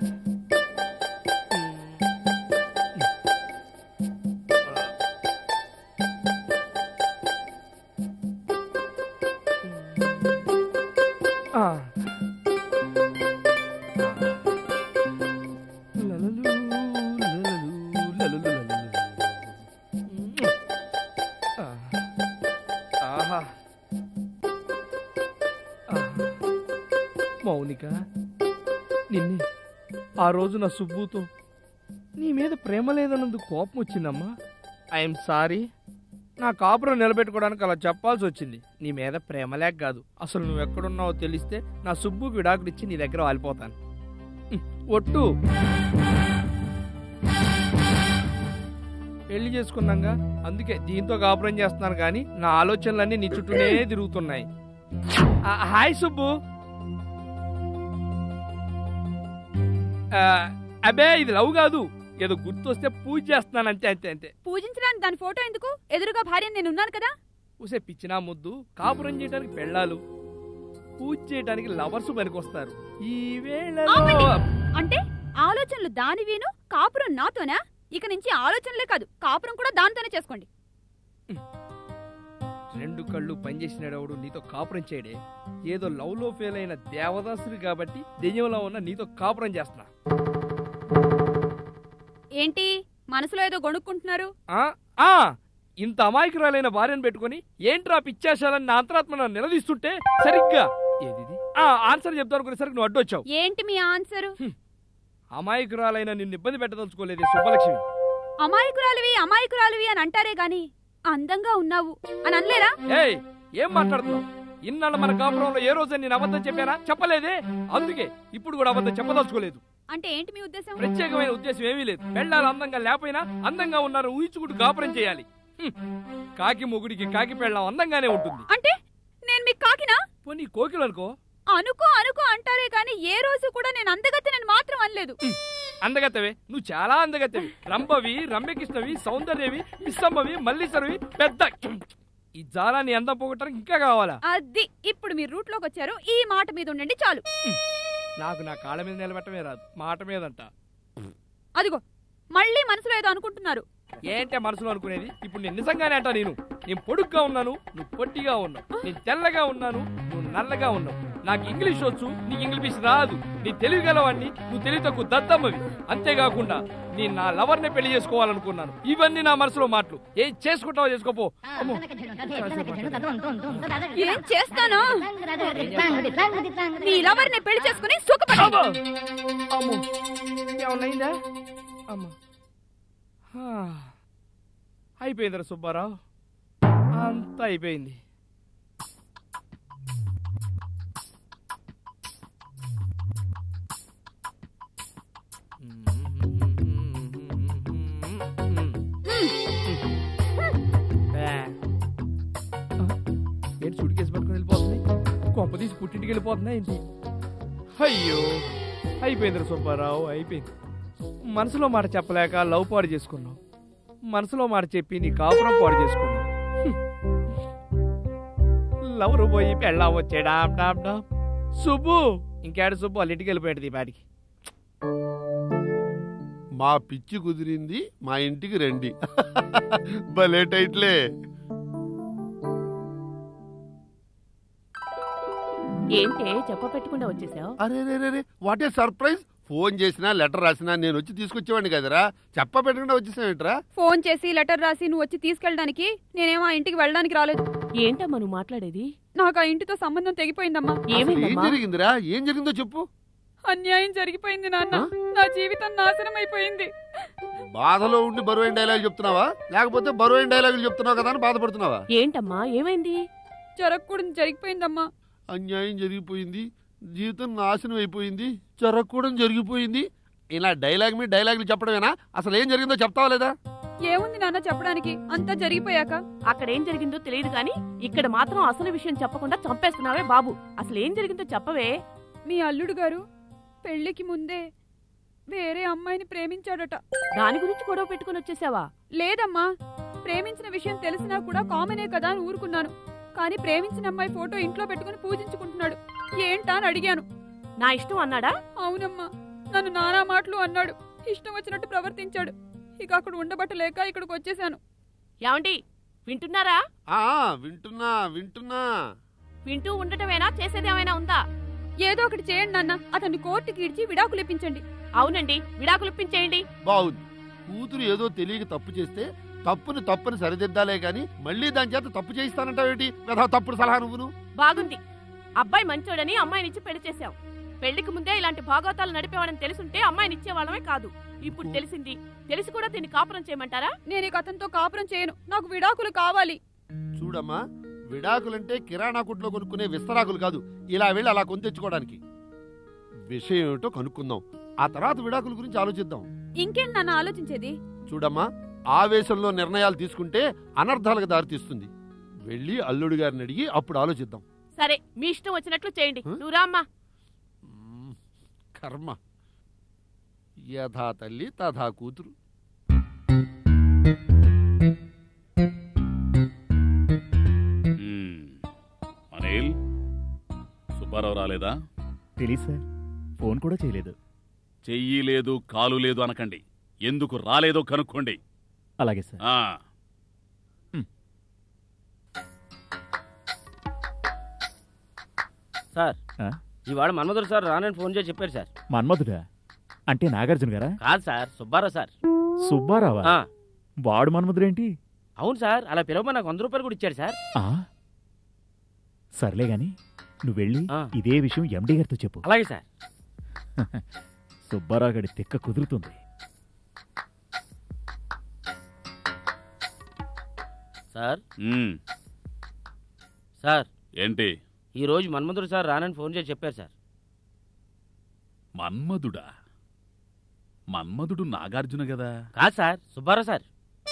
ఆ. లలలు, లలలు, లలలు, లలలు. ఆ. ఆహా ఆహా. మౌనిక నిన్నే ఆ రోజు నా సుబ్బుతో నీ మీద ప్రేమ లేదన్నందుకు కోపం వచ్చిందమ్మా ఐఎమ్ సారీ నా కాపురం నిలబెట్టుకోవడానికి అలా చెప్పాల్సి వచ్చింది నీ మీద ప్రేమ లేక కాదు అసలు నువ్వు ఎక్కడున్నావో తెలిస్తే నా సుబ్బుకి విడాకుడిచ్చి నీ దగ్గర వాలిపోతాను ఉహ్, ఒట్టు పెళ్లి చేసుకున్నాగా అందుకే దీంతో కాపురం చేస్తున్నాను కానీ నా ఆలోచనలన్నీ నీ చుట్టూనే తిరుగుతున్నాయి ఆ, హాయ్ సుబ్బు ఆ, అబే ఇది లవ్ కాదు ఏదో గుర్తొస్తే పూజ చేస్తున్నాను అంతే అంతే అంతే పూజించడానికి దాని ఫోటో ఎందుకు ఎదురుగా భార్య నేను ఉన్నాను కదా ఊసే పిచ్చినా ముద్దు కాపురం చేయడానికి పెళ్ళాలు పూజ చేయడానికి లవర్స్ పనికొస్తారు ఈ వేళలో ఆపండి. అంటే ఆలోచనలు దానివేను కాపురం నాతోనా ఇక నుంచి ఆలోచనలే కాదు కాపురం కూడా దానితోనే చేసుకోండి రెండు కళ్ళు పనిచేసినాడవుడు నీతో కాపురం చేయడే ఏదో లవ్ లో ఫెయిల్ అయిన దేవదాసుడు కాబట్టి దెయ్యంలో ఉన్న నీతో కాపురం చేస్తున్నా ఏంటి మనసులో ఏదో గొణుక్కుంటున్నారు ఆ, ఆ, ఇంత అమాయకురాలైన భార్యను పెట్టుకొని ఏంట్రా పిచ్చేశాలని నా అంతరాత్మ నన్ను నిలదీస్తుంటే సరిగ్గా ఏది ఆ ఆన్సర్ చెప్తాను అనుకునేసరికి నువ్వు అడ్డొచ్చావు ఏంటి మీ ఆన్సర్ అమాయకురాలైన నిన్ను ఇబ్బంది పెట్టదలుచుకోలేదు సుబ్బలక్ష్మి అమాయకురాలివి అమాయకురాలివి అని అంటారే గాని అందంగా ఉన్నావు అని అనలేరా ఏయ్ ఏం మాట్లాడుతున్నావు ఇన్నాళ్ళ మన కాపురంలో ఏ రోజు నేను అబద్ధం చెప్పానా చెప్పలేదే అందుకే ఇప్పుడు కూడా అబద్ధం చెప్పదలుచుకోలేదు అంటే ఏంటి మీ ఉద్దేశం ప్రత్యేకమైన ఉద్దేశం ఏమీ లేదు పెళ్ళాలు అందంగా లేకపోయినా అందంగా ఉన్నారు ఊహించుకుంటూ కాపురం చేయాలి హ్మ్. కాకి మొగుడికి కాకి పెళ్ళం అందంగానే ఉంటుంది అంటే నేను మీకు కాకినా పోనీ కోకిలు అనుకో అనుకో అనుకో అంటారే గాని ఏ రోజు కూడా నేను అందగత్తెనని మాత్రం అనలేదు అందగత్తవే నువ్వు చాలా అందగత్తవి రంభవి రమ్యకృష్ణవి సౌందర్యవి పిస్సమ్మవి మల్లీశ్వరవి పెద్ద ఈ జాలాన్ని అందం పోగొట్టడానికి ఇంకా కావాలా అది ఇప్పుడు మీరు రూట్ లోకి వచ్చారు ఈ మాట మీద ఉండండి చాలు నాకు నా కాళ్ళ మీద నిలబెట్టమే రాదు మాట మీదంట అదిగో మళ్ళీ మనసులో ఏదో అనుకుంటున్నారు ఏంటే మనసులో అనుకునేది ఇప్పుడు నేను నిజంగానే అంటా నేను నేను పొడుగ్గా ఉన్నాను నువ్వు పొట్టిగా ఉన్నావు నేను తెల్లగా ఉన్నాను నువ్వు నల్లగా ఉన్నావు నాకు ఇంగ్లీష్ వచ్చు నీకు ఇంగ్లీష్ రాదు నీ తెలివి గలవాడిని నువ్వు తెలివి తక్కువ దద్దమ్మవి అంతేకాకుండా నేను నా లవర్ని పెళ్లి చేసుకోవాలనుకున్నాను ఇవన్నీ నా మనసులో మాటలు ఏం చేసుకుంటావో చేసుకోపో అమ్మో ఏం చేస్తాను నీ లవర్ని పెళ్లి చేసుకుని సుఖపడ అమ్మో ఏమన్నైందా అమ్మా హా. అయిపోయిందిరా సుబ్బారావు అంతా అయిపోయింది ఏంటి సుడికేసి పట్టుకుని వెళ్ళిపోతుంది కొంప తీసి పుట్టింటికి వెళ్ళిపోతుందా ఏంటి అయ్యో అయిపోయిందిరా సుబ్బారావు అయిపోయింది మనసులో మాట చెప్పలేక లవ్ పాడు చేసుకున్నావు మనసులో మాట చెప్పి నీ కాపురం పాడు చేసుకున్నావు హ్మ్. లవరు పోయి పెళ్ళా వచ్చాడా డామ్ డామ్ సుబ్బు ఇంకేడు సుబ్బు వాళ్ళ ఇంటికి వెళ్ళిపోయాడు ఈ పాటికి మా పిచ్చి కుదిరింది మా ఇంటికి రండి భలే టైట్లే ఏంటే చెప్ప పెట్టకుండా వచ్చేసావు అరే రే రే రే వాట్ ఏ సర్ప్రైజ్ ఫోన్ చేసినా లెటర్ రాసినా నేను వచ్చి తీసుకొచ్చేవాడిని కదరా చెప్ప పెట్టకుండా వచ్చేసావేంట్రా ఫోన్ చేసి లెటర్ రాసి నువ్వు వచ్చి తీసుకెళ్ళడానికి నేనేమో ఆ ఇంటికి వెళ్ళడానికి రాలేదు ఏంటమ్మా నువ్వు మాట్లాడేది నాకు ఆ ఇంటితో సంబంధం తెగిపోయిందమ్మా అసలు ఏం జరిగిందిరా ఏం జరిగిందో చెప్పు అన్యాయం జరిగిపోయింది నాన్న నా జీవితం నాశనం అయిపోయింది బాధలో ఉండి బరువైన డైలాగులు చెప్తున్నావా లేకపోతే బరువైన డైలాగులు చెప్తున్నావు కదా అని బాధపడుతున్నావా ఏంటమ్మా ఏమైంది జరగకూడదు జరిగిపోయిందమ్మా అన్యాయం జరిగిపోయింది జీవితం నాశనం అయిపోయింది జరగకూడదు జరిగిపోయింది ఇలా డైలాగ్ మీద డైలాగులు చెప్పడమేనా అసలు ఏం జరిగిందో చెప్తావా లేదా ఏముంది నాన్న చెప్పడానికి అంతా జరిగిపోయాక అక్కడ ఏం జరిగిందో తెలియదు కానీ ఇక్కడ మాత్రం అసలు విషయం చెప్పకుండా చంపేస్తున్నావే బాబు అసలు ఏం జరిగిందో చెప్పవే మీ అల్లుడు గారు పెళ్లికి ముందే వేరే అమ్మాయిని ప్రేమించాడట దాని గురించి గొడవ పెట్టుకుని వచ్చేసావా లేదమ్మా ప్రేమించిన విషయం తెలిసినా కూడా కామనే కదా అని ఊరుకున్నాను కానీ ప్రేమించిన అమ్మాయి ఫోటో ఇంట్లో పెట్టుకుని పూజించుకుంటున్నాడు ఏంటా అని అడిగాను నా ఇష్టం అన్నాడా అవునమ్మా నన్ను నానా మాటలు అన్నాడు ఇష్టం వచ్చినట్టు ప్రవర్తించాడు ఇక అక్కడ ఉండబట్టలేక ఇక్కడికి వచ్చేసాను ఏమండి వింటున్నారా ఆ వింటున్నా వింటున్నా వింటూ ఉండటమేనా చేసేదేమైనా ఉందా ఏదో ఒకటి చేయండి నాన్న అతన్ని కోర్టుకి ఇడ్చి విడాకులు ఇప్పించండి అవునండి విడాకులు ఇప్పించేయండి బాగుంది కూతురు ఏదో తెలియక తప్పు చేస్తే తప్పుని తప్పుని సరిదిద్దాలే గాని మళ్ళీ దాని చేత తప్పు చేయిస్తానంటావేటి వెధవ తప్పుడు సలహా నువ్వును బాగుంది అబ్బాయి మంచోడని అమ్మాయినిచ్చి పెళ్లి చేశాం పెళ్లికి ముందే ఇలాంటి భాగవతాలు నడిపేవాడని తెలుసుంటే అమ్మాయిని ఇచ్చేవాళ్ళమే కాదు ఇప్పుడు తెలిసింది తెలిసి కూడా దీన్ని కాపురం చేయమంటారా నేను ఇక అతనితో కాపురం చేయను నాకు విడాకులు కావాలి చూడమ్మా విడాకులంటే కిరాణా కొట్లో కొనుక్కునే విస్తరాకులు కాదు ఇలా వెళ్ళి అలా కొని తెచ్చుకోవడానికి విషయం ఏమిటో కనుక్కుందాం ఆ తర్వాత విడాకుల గురించి ఆలోచిద్దాం ఇంకేంటి నాన్న ఆలోచించేది చూడమ్మా ఆవేశంలో నిర్ణయాలు తీసుకుంటే అనర్థాలకు దారితీస్తుంది వెళ్ళి అల్లుడు గారిని అడిగి అప్పుడు ఆలోచిద్దాం సరే మీ ఇష్టం వచ్చినట్లు చేయండి నువ్వు రామ్మా కర్మ యథా తల్లి తథా కూతురు అనిల్ సుబ్బారావు రాలేదా తెలీదు సార్ ఫోన్ కూడా చేయలేదు చెయ్యి లేదు కాలు లేదు అనకండి ఎందుకు రాలేదో కనుక్కోండి అలాగే సార్ ఆ సార్ ఆ? ఇవాళ మన్మధుడు సార్ రానని ఫోన్ చేసి చెప్పారు సార్ మన్మధుడా అంటే నాగార్జున గారా కాదు సార్ సుబ్బారావు సార్ సుబ్బారావా ఆ. వాడు మన్మధుడేంటి అవును సార్ అలా పిలవమని నాకు వంద రూపాయలు కూడా ఇచ్చాడు సార్ ఆ? సర్లే గాని నువ్వు వెళ్ళి ఆ. ఇదే విషయం ఎండి గారితో చెప్పు అలాగే సార్ సుబ్బారావు గడి తిక్క కుదురుతుంది సార్ మ్మ్. సార్ ఏంటి ఈ రోజు మన్మంతుడు సార్ రానని ఫోన్ చేసి చెప్పారు సార్ మన్మధుడా మన్మధుడు నాగార్జున గదా కాదు సార్ సుబ్బారావు సార్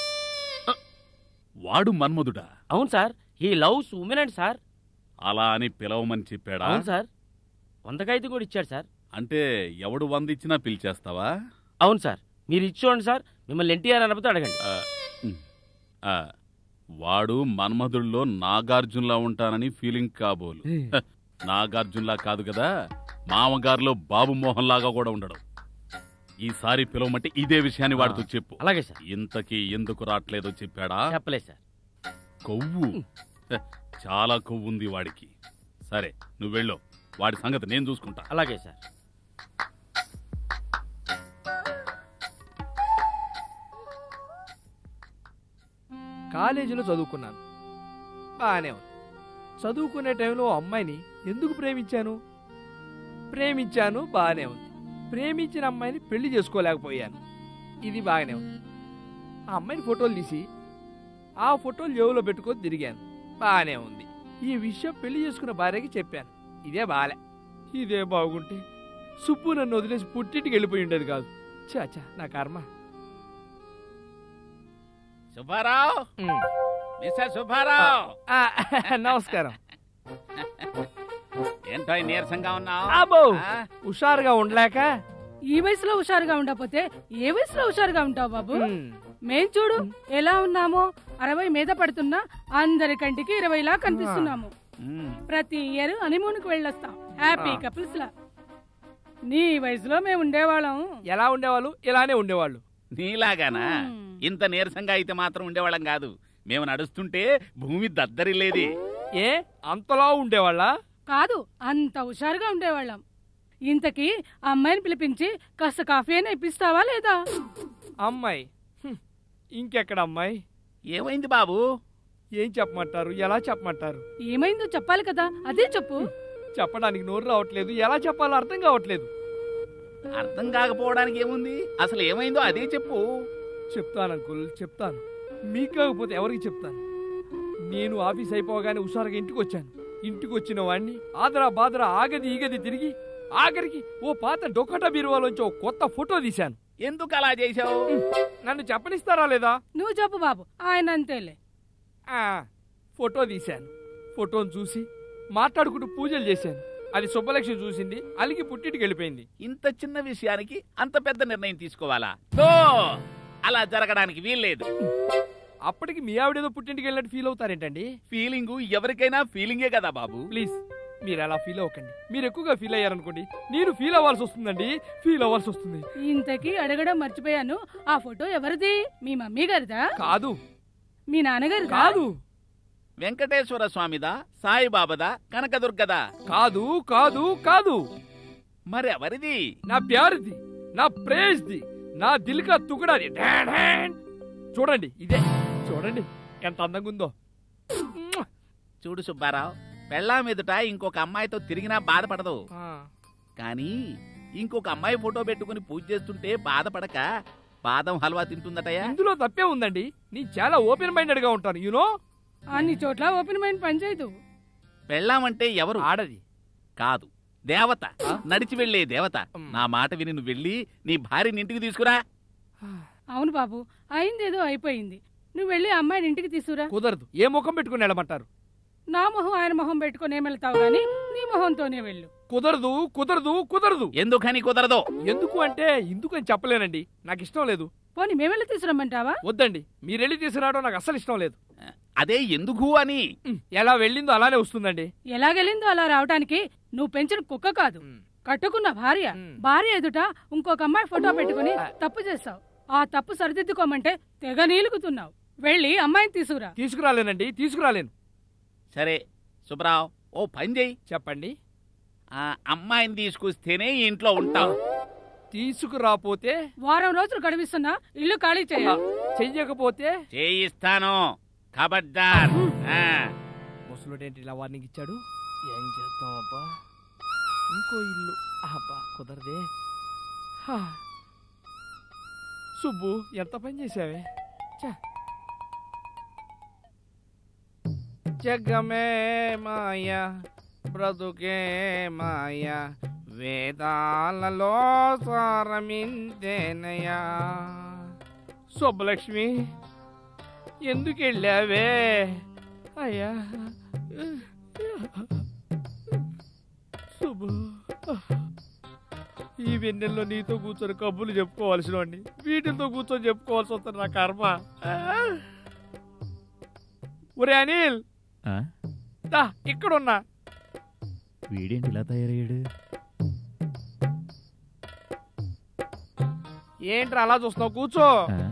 వాడు మన్మధుడా అవును సార్ ఈ లవ్స్ ఉమెన్ అండ్ సార్ అలా అని పిలవమని చెప్పాడా అవును సార్ వందకైతే కూడా ఇచ్చాడు సార్ అంటే ఎవడు వంద ఇచ్చినా పిలిచేస్తావా అవును సార్ మీరు ఇచ్చి చూడండి సార్ మిమ్మల్ని ఎన్టీఆర్ అనబోతే అడగండి ఆ, ఉమ్. ఆ, వాడు మన్మధుడిలో నాగార్జున్లా ఉంటానని ఫీలింగ్ కాబోలు హ, నాగార్జున్లా కాదు కదా మామగారిలో బాబు మోహన్ లాగా కూడా ఉండడం ఈసారి పిలవమంటే ఇదే విషయాన్ని వాడితో చెప్పు అలాగే సార్ ఇంతకీ ఎందుకు రావట్లేదో చెప్పాడా చెప్పలేదు సార్ కొవ్వు హ, చాలా కొవ్వు ఉంది వాడికి సరే నువ్వు వెళ్ళు వాడి సంగతి నేను చూసుకుంటా అలాగే సార్ కాలేజీలో చదువుకున్నాను బాగానే ఉంది చదువుకునే టైంలో ఓ అమ్మాయిని ఎందుకు ప్రేమించాను ప్రేమించాను బాగానే ఉంది ప్రేమించిన అమ్మాయిని పెళ్లి చేసుకోలేకపోయాను ఇది బాగానే ఉంది ఆ అమ్మాయిని ఫోటోలు తీసి ఆ ఫోటోలు జేబులో పెట్టుకొని తిరిగాను బాగానే ఉంది ఈ విషయం పెళ్లి చేసుకున్న భార్యకి చెప్పాను ఇదే బాలే ఇదే బాగుంటే సుబ్బు నన్ను వదిలేసి పుట్టింటికి వెళ్ళిపోయి ఉండేది కాదు చాచా నా కర్మ సుబ్బారావు ఉమ్. మిస్టర్ సుబ్బారావు ఆ, నమస్కారం ఏంటో ఈ నీరసంగా ఉన్నావు అబ్బో హుషారుగా ఉండలేక ఈ వయసులో హుషారుగా ఉండకపోతే ఏ వయసులో హుషారుగా ఉంటావు బాబు ఉమ్. మేం చూడు ఎలా ఉన్నామో అరవై మీద పడుతున్నా అందరి కంటికి ఇరవైలా కనిపిస్తున్నాము ప్రతి ఇయర్ హనీమూన్ కి వెళ్ళొస్తాం హ్యాపీ ఆ. కపుల్స్ లా నీ వయసులో మేము ఉండేవాళ్ళం ఎలా ఉండేవాళ్ళు ఇలానే ఉండేవాళ్ళు నీలాగానా ఇంత నీరసంగా అయితే మాత్రం ఉండేవాళ్ళం కాదు మేము నడుస్తుంటే భూమి దద్దరిల్లేది ఏ అంతలా ఉండేవాళ్ళ కాదు అంత హుషారుగా ఉండేవాళ్ళం ఇంతకీ ఆ అమ్మాయిని పిలిపించి కాస్త కాఫీ అయినా ఇప్పిస్తావా లేదా అమ్మాయి హ్మ్. ఇంకెక్కడ అమ్మాయి ఏమైంది బాబు ఏం చెప్పమంటారు ఎలా చెప్పమంటారు ఏమైందో చెప్పాలి కదా అదే చెప్పు చెప్పడానికి నోరు రావట్లేదు ఎలా చెప్పాలో అర్థం కావట్లేదు అర్థం కాకపోవడానికి ఏముంది అసలు ఏమైందో అదే చెప్పు చెప్తాను అంకుల్ చెప్తాను మీకు కాకపోతే ఎవరికి చెప్తాను నేను ఆఫీస్ అయిపోగానే హుషారుగా ఇంటికి వచ్చాను ఇంటికి వచ్చిన వాడిని ఆదరా బాదరా ఆగది ఈగది తిరిగి ఆఖరికి ఓ పాత డొకట బీరువాలోంచి ఓ కొత్త ఫోటో తీశాను ఎందుకు అలా చేశావు నన్ను చెప్పనిస్తారా లేదా నువ్వు చెప్పు బాబు ఆయన అంతేలే ఆ, ఫోటో తీశాను ఫోటోను చూసి మాట్లాడుకుంటూ పూజలు చేశాను అది శుభలక్ష్మి చూసింది అలిగి పుట్టింటికి వెళ్ళిపోయింది ఇంత చిన్న విషయానికి అంత పెద్ద నిర్ణయం తీసుకోవాలా తో అలా జరగడానికి వీల్లేదు అప్పటికి మీ ఆవిడేదో పుట్టింటికి వెళ్ళినట్టు ఫీల్ అవుతారేంటండి ఫీలింగ్ ఎవరికైనా ఫీలింగే కదా బాబు ప్లీజ్ మీరు అలా ఫీల్ అవ్వకండి మీరు ఎక్కువగా ఫీల్ అయ్యారనుకోండి నేను ఫీల్ అవ్వాల్సి వస్తుందండి ఫీల్ అవ్వాల్సి వస్తుంది ఇంతకీ అడగడం మర్చిపోయాను ఆ ఫోటో ఎవరిది మీ మమ్మీ గారిదా కాదు మీ నాన్నగారు కాదు వెంకటేశ్వర స్వామిదా సాయిబాబాదా కనకదుర్గదా కాదు కాదు కాదు మరి ఎవరిది నా ప్యారుది నా ప్రేజ్ది నా దిల్కా తుకడాది డాన్ డాన్. చూడండి ఇదే చూడండి ఎంత అందంగా ఉందో చూడు సుబ్బారావు పెళ్ళాం ఎదుట ఇంకొక అమ్మాయితో తిరిగినా బాధపడదు ఆ, కానీ ఇంకొక అమ్మాయి ఫోటో పెట్టుకుని పూజ చేస్తుంటే బాధపడక బాదం హల్వా తింటుందటయా ఇందులో తప్పే ఉందండి నేను చాలా ఓపెన్ మైండెడ్ గా ఉంటాను యూనో అన్ని చోట్ల ఓపెన్ మైండ్ పనిచేయదు పెళ్ళామంటే ఎవరు ఆడది కాదు దేవత నడిచి వెళ్ళే దేవత నా మాట విని నువ్వు వెళ్ళి నీ భార్యని ఇంటికి తీసుకురా అవును బాబు అయిందేదో అయిపోయింది నువ్వు వెళ్ళి ఆ అమ్మాయిని ఇంటికి తీసుకురా కుదరదు ఏ ముఖం పెట్టుకుని వెళ్ళమంటారు నా మొహం ఆయన మొహం పెట్టుకుని ఏం వెళ్తావు గానీ నీ మొహంతోనే వెళ్ళు కుదరదు కుదరదు కుదరదు ఎందుకని కుదరదు ఎందుకు అంటే ఎందుకు అని చెప్పలేనండి నాకు ఇష్టం లేదు పోనీ మేమెళ్ళి తీసుకురమ్మంటావా వద్దండి మీరెళ్ళి తీసుకురావడం నాకు అస్సలు ఇష్టం లేదు అదే ఎందుకు అని ఎలా వెళ్ళిందో అలానే వస్తుందండి ఎలాగెళ్ళిందో అలా రావడానికి నువ్వు పెంచిన కుక్క కాదు కట్టుకున్న భార్య భార్య ఎదుట ఇంకొక అమ్మాయి ఫోటో పెట్టుకుని తప్పు చేస్తావు ఆ తప్పు సరిదిద్దుకోమంటే తెగ నీలుగుతున్నావు వెళ్ళి అమ్మాయిని తీసుకురా తీసుకురాలేనండి తీసుకురాలేను సరే సుబ్రావ్ ఓ పని చెయ్యి చెప్పండి ఆ అమ్మాయిని తీసుకొస్తేనే ఈ ఇంట్లో ఉంటావు తీసుకురాపోతే వారం రోజులు గడిపిస్తున్నా ఇల్లు ఖాళీ చేయాలి చెయ్యకపోతే చేయిస్తాను ఖబర్దార్ ఆ. ముసలుడేంటి ఇలా వార్నింగ్ ఇచ్చాడు ఏం చేద్దాం అబ్బా ఇంకో ఇల్లు అబ్బా కుదరదే హా. సుబ్బు ఎంత పని చేసావే ఛ. జగమే మాయ బ్రతుకే మాయ వేదాలలో సారమిందేనయా సుబ్బలక్ష్మి ఎందుకు వెళ్ళావే అయ్యా శుభు ఈ వెన్నెల్లో నీతో కూర్చొని కబుర్లు చెప్పుకోవాల్సిన వాడిని వీటితో కూర్చొని చెప్పుకోవాల్సి వస్తుంది నా కర్మ ఒరే అనిల్ ఆ? దా ఇక్కడున్నా వీడేంటి ఇలా తయారయ్యాడు ఏంట్రా అలా చూస్తున్నావు కూర్చో ఆ?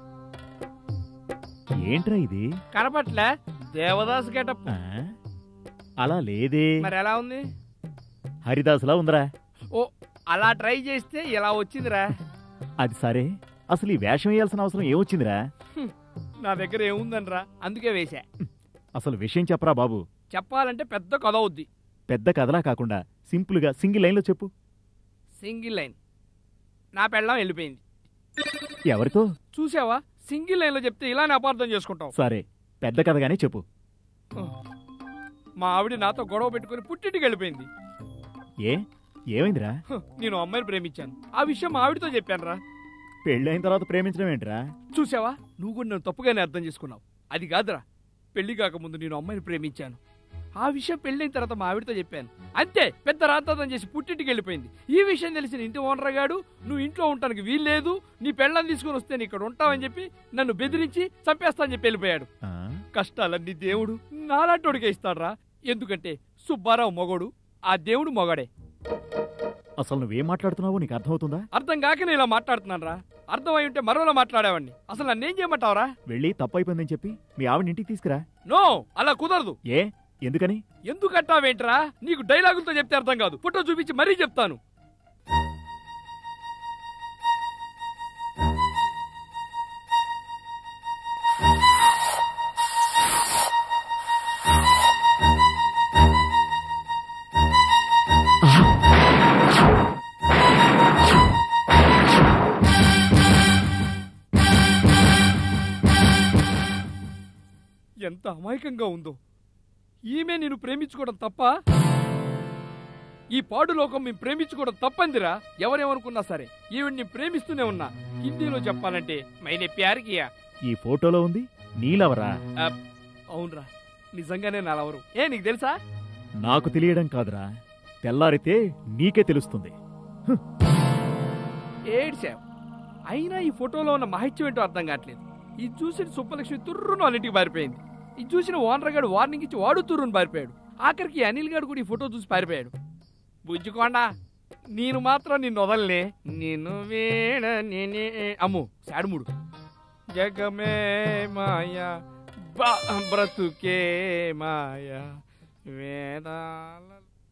ఏంట్రా ఇది కనపట్లే దేవదాస్ గెటప్ ఆ? అలా లేదే మరి ఎలా ఉంది హరిదాసులా ఉందిరా ఓ అలా ట్రై చేస్తే ఇలా వచ్చిందిరా అది సరే అసలు ఈ వేషం వేయాల్సిన అవసరం ఏమొచ్చిందిరా హ్మ్. నా దగ్గర ఏముందనరా అందుకే వేశా అసలు విషయం చెప్పరా బాబు చెప్పాలంటే పెద్ద కథ అవుద్ది పెద్ద కథలా కాకుండా సింపుల్గా సింగిల్ లైన్లో చెప్పు సింగిల్ లైన్ నా పెళ్ళం వెళ్ళిపోయింది ఎవరితో చూసావా సింగిల్ లైన్లో చెప్తే ఇలానే అపార్థం చేసుకుంటావు సరే పెద్ద కథగానే చెప్పు మా ఆవిడ నాతో గొడవ పెట్టుకుని పుట్టింటికి వెళ్ళిపోయింది ఏ ఏమైందిరా హ్, నేను అమ్మాయిని ప్రేమించాను ఆ విషయం మా ఆవిడతో చెప్పాను రా పెళ్ళైన తర్వాత ప్రేమించడం ఏంట్రా చూసావా నువ్వు కూడా నన్ను తప్పుగానే అర్థం చేసుకున్నావు అది కాదురా పెళ్లి కాకముందు నేను అమ్మాయిని ప్రేమించాను ఆ విషయం పెళ్ళైన తర్వాత మా ఆవిడతో చెప్పాను అంతే పెద్ద రాతాతం చేసి పుట్టింటికి వెళ్ళిపోయింది ఈ విషయం తెలిసిన ఇంటి ఓనర్ గాడు నువ్వు ఇంట్లో ఉండటానికి వీల్లేదు నీ పెళ్ళని తీసుకుని వస్తే నీ ఇక్కడ ఉంటావని చెప్పి నన్ను బెదిరించి చంపేస్తా అని చెప్పి వెళ్ళిపోయాడు ఆ? కష్టాలన్నీ దేవుడు నాలాంటోడికే ఇస్తాడ్రా ఎందుకంటే సుబ్బారావు మొగడు ఆ దేవుడు మొగడే అసలు నువ్వేం మాట్లాడుతున్నావో నీకు అర్థమవుతుందా అర్థం కాకనే ఇలా మాట్లాడుతున్నాను రా అర్థమై ఉంటే మరోలా మాట్లాడేవాడిని అసలు నన్నేం చేయమంటావరా వెళ్ళి తప్పైపోయిందని చెప్పి మీ ఆవిడ ఇంటికి తీసుకురా నో అలా కుదరదు ఏ ఎందుకని ఎందుకంటావేంట్రా నీకు డైలాగులతో చెప్తే అర్థం కాదు ఫోటో చూపించి మరీ చెప్తాను ఎంత అమాయకంగా ఉందో ఈమె నేను ప్రేమించుకోవడం తప్ప ఈ పాడు లోకం మేము ప్రేమించుకోవడం తప్పందిరా ఎవరేమనుకున్నా సరే ఈవిడ్ని ప్రేమిస్తూనే ఉన్నా హిందీలో చెప్పాలంటే మైనే ప్యార్ కియా ఈ ఫోటోలో ఉంది నీలవరా అబ్, అవునరా నిజంగానే నాలవరు ఏ నీకు తెలుసా నాకు తెలియడం కాదురా తెల్లారితే నీకే తెలుస్తుంది ఏడ్చావు అయినా ఈ ఫోటోలో ఉన్న మహిత్యం ఏంటో అర్థం కావట్లేదు ఇది చూసిన సుబ్బలక్ష్మి తుర్రును వాళ్ళ ఇంటికి పారిపోయింది ఇది చూసిన ఓనర్ గాడు వార్నింగ్ ఇచ్చి వాడు తుర్రును పారిపోయాడు ఆఖరికి ఈ అనిల్ గాడు కూడా ఈ ఫోటో చూసి పారిపోయాడు బుజ్జుకోండా నేను మాత్రం నిన్ను వదలనే నేను వేడ నేనే అమ్ము సాడుముడు జగమే మాయా బా బ్రతుకే మాయా వేదాల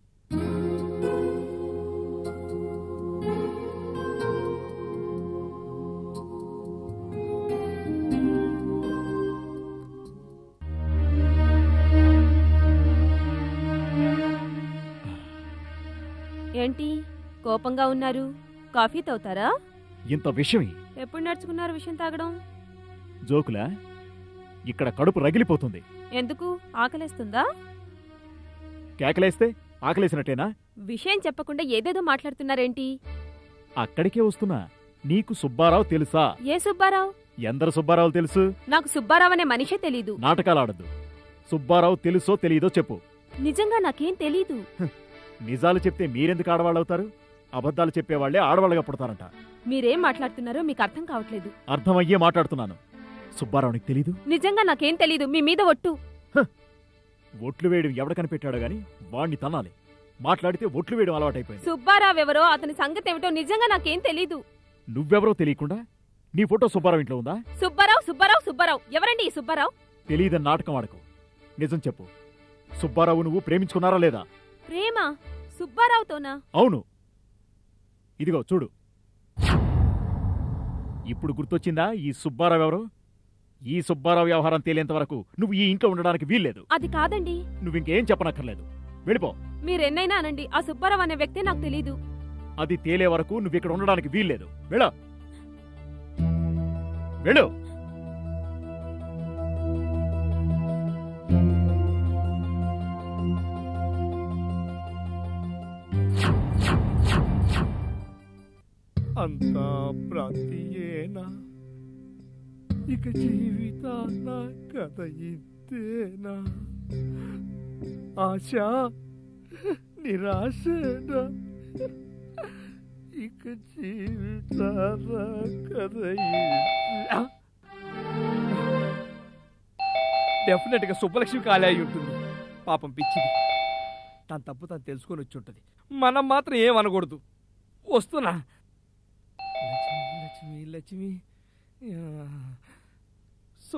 ఏంటి కోపంగా ఉన్నారు కాఫీ తాగుతారా ఇంత విషయం ఎప్పుడు నేర్చుకున్నారు విషయం తాగడం జోకులా ఇక్కడ కడుపు రగిలిపోతుంది ఎందుకు ఆకలేస్తుందా కేకలేస్తే ఆకలేసినట్టేనా విషయం చెప్పకుండా ఏదేదో మాట్లాడుతున్నారేంటి అక్కడికే వస్తున్నా నీకు సుబ్బారావు తెలుసా ఏ సుబ్బారావు ఎందరు సుబ్బారావు తెలుసు నాకు సుబ్బారావు అనే మనిషే తెలీదు నాటకాలాడద్దు సుబ్బారావు తెలుసో తెలీదో చెప్పు నిజంగా నాకేం తెలీదు నిజాలు చెప్తే మీరెందుకు ఆడవాళ్ళవుతారు అబద్ధాలు చెప్పేవాళ్లే ఆడవాళ్ళగా పుడతారంట మీరేం మాట్లాడుతున్నారో మీకు అర్థం కావట్లేదు అర్థమయ్యే మాట్లాడుతున్నాను సుబ్బారావు నీకు తెలీదు నిజంగా నాకేం తెలీదు మీ మీద ఒట్టు ఒట్లు వేయడం ఎవడ కనిపెట్టాడో గాని వాణ్ణి తనాలి మాట్లాడితే ఒట్లు వేయడం అలవాటైపోయింది సుబ్బారావు ఎవరో అతని సంగతి ఏమిటో నిజంగా నాకేం తెలీదు నువ్వెవరో తెలియకుండా నీ ఫోటో సుబ్బారావు ఇంట్లో ఉందా సుబ్బారావు సుబ్బారావు సుబ్బారావు ఎవరండి ఈ సుబ్బారావు తెలియదని నాటకం ఆడకు నిజం చెప్పు సుబ్బారావు నువ్వు ప్రేమించుకున్నారా లేదా ప్రేమ సుబ్బారావుతోనా అవును ఇదిగో చూడు ఇప్పుడు గుర్తొచ్చిందా ఈ సుబ్బారావు ఎవరు ఈ సుబ్బారావు వ్యవహారం తేలేంత వరకు నువ్వు ఈ ఇంట్లో ఉండడానికి వీల్లేదు అది కాదండి నువ్వు ఇంకేం చెప్పనక్కర్లేదు వెళ్ళిపో మీరెన్నైనా అనండి ఆ సుబ్బారావు అనే వ్యక్తే నాకు తెలీదు అది తేలే వరకు నువ్వు ఇక్కడ ఉండడానికి వీల్లేదు వెళ్ళు వెళ్ళు అంతా ప్రాంతీయేనా ఇక జీవితాన కథ ఇంతేనా ఆశ నిరాశనా ఇక జీవితాన కథ డెఫినెట్ గా సుబ్బలక్ష్మి కాలే అయి ఉంటుంది పాపం పిచ్చిది తన తప్పు తను తెలుసుకొని వచ్చి ఉంటుంది మనం మాత్రం ఏం అనకూడదు వస్తున్నా లక్ష్మి లక్ష్మి లక్ష్మి యా. సు-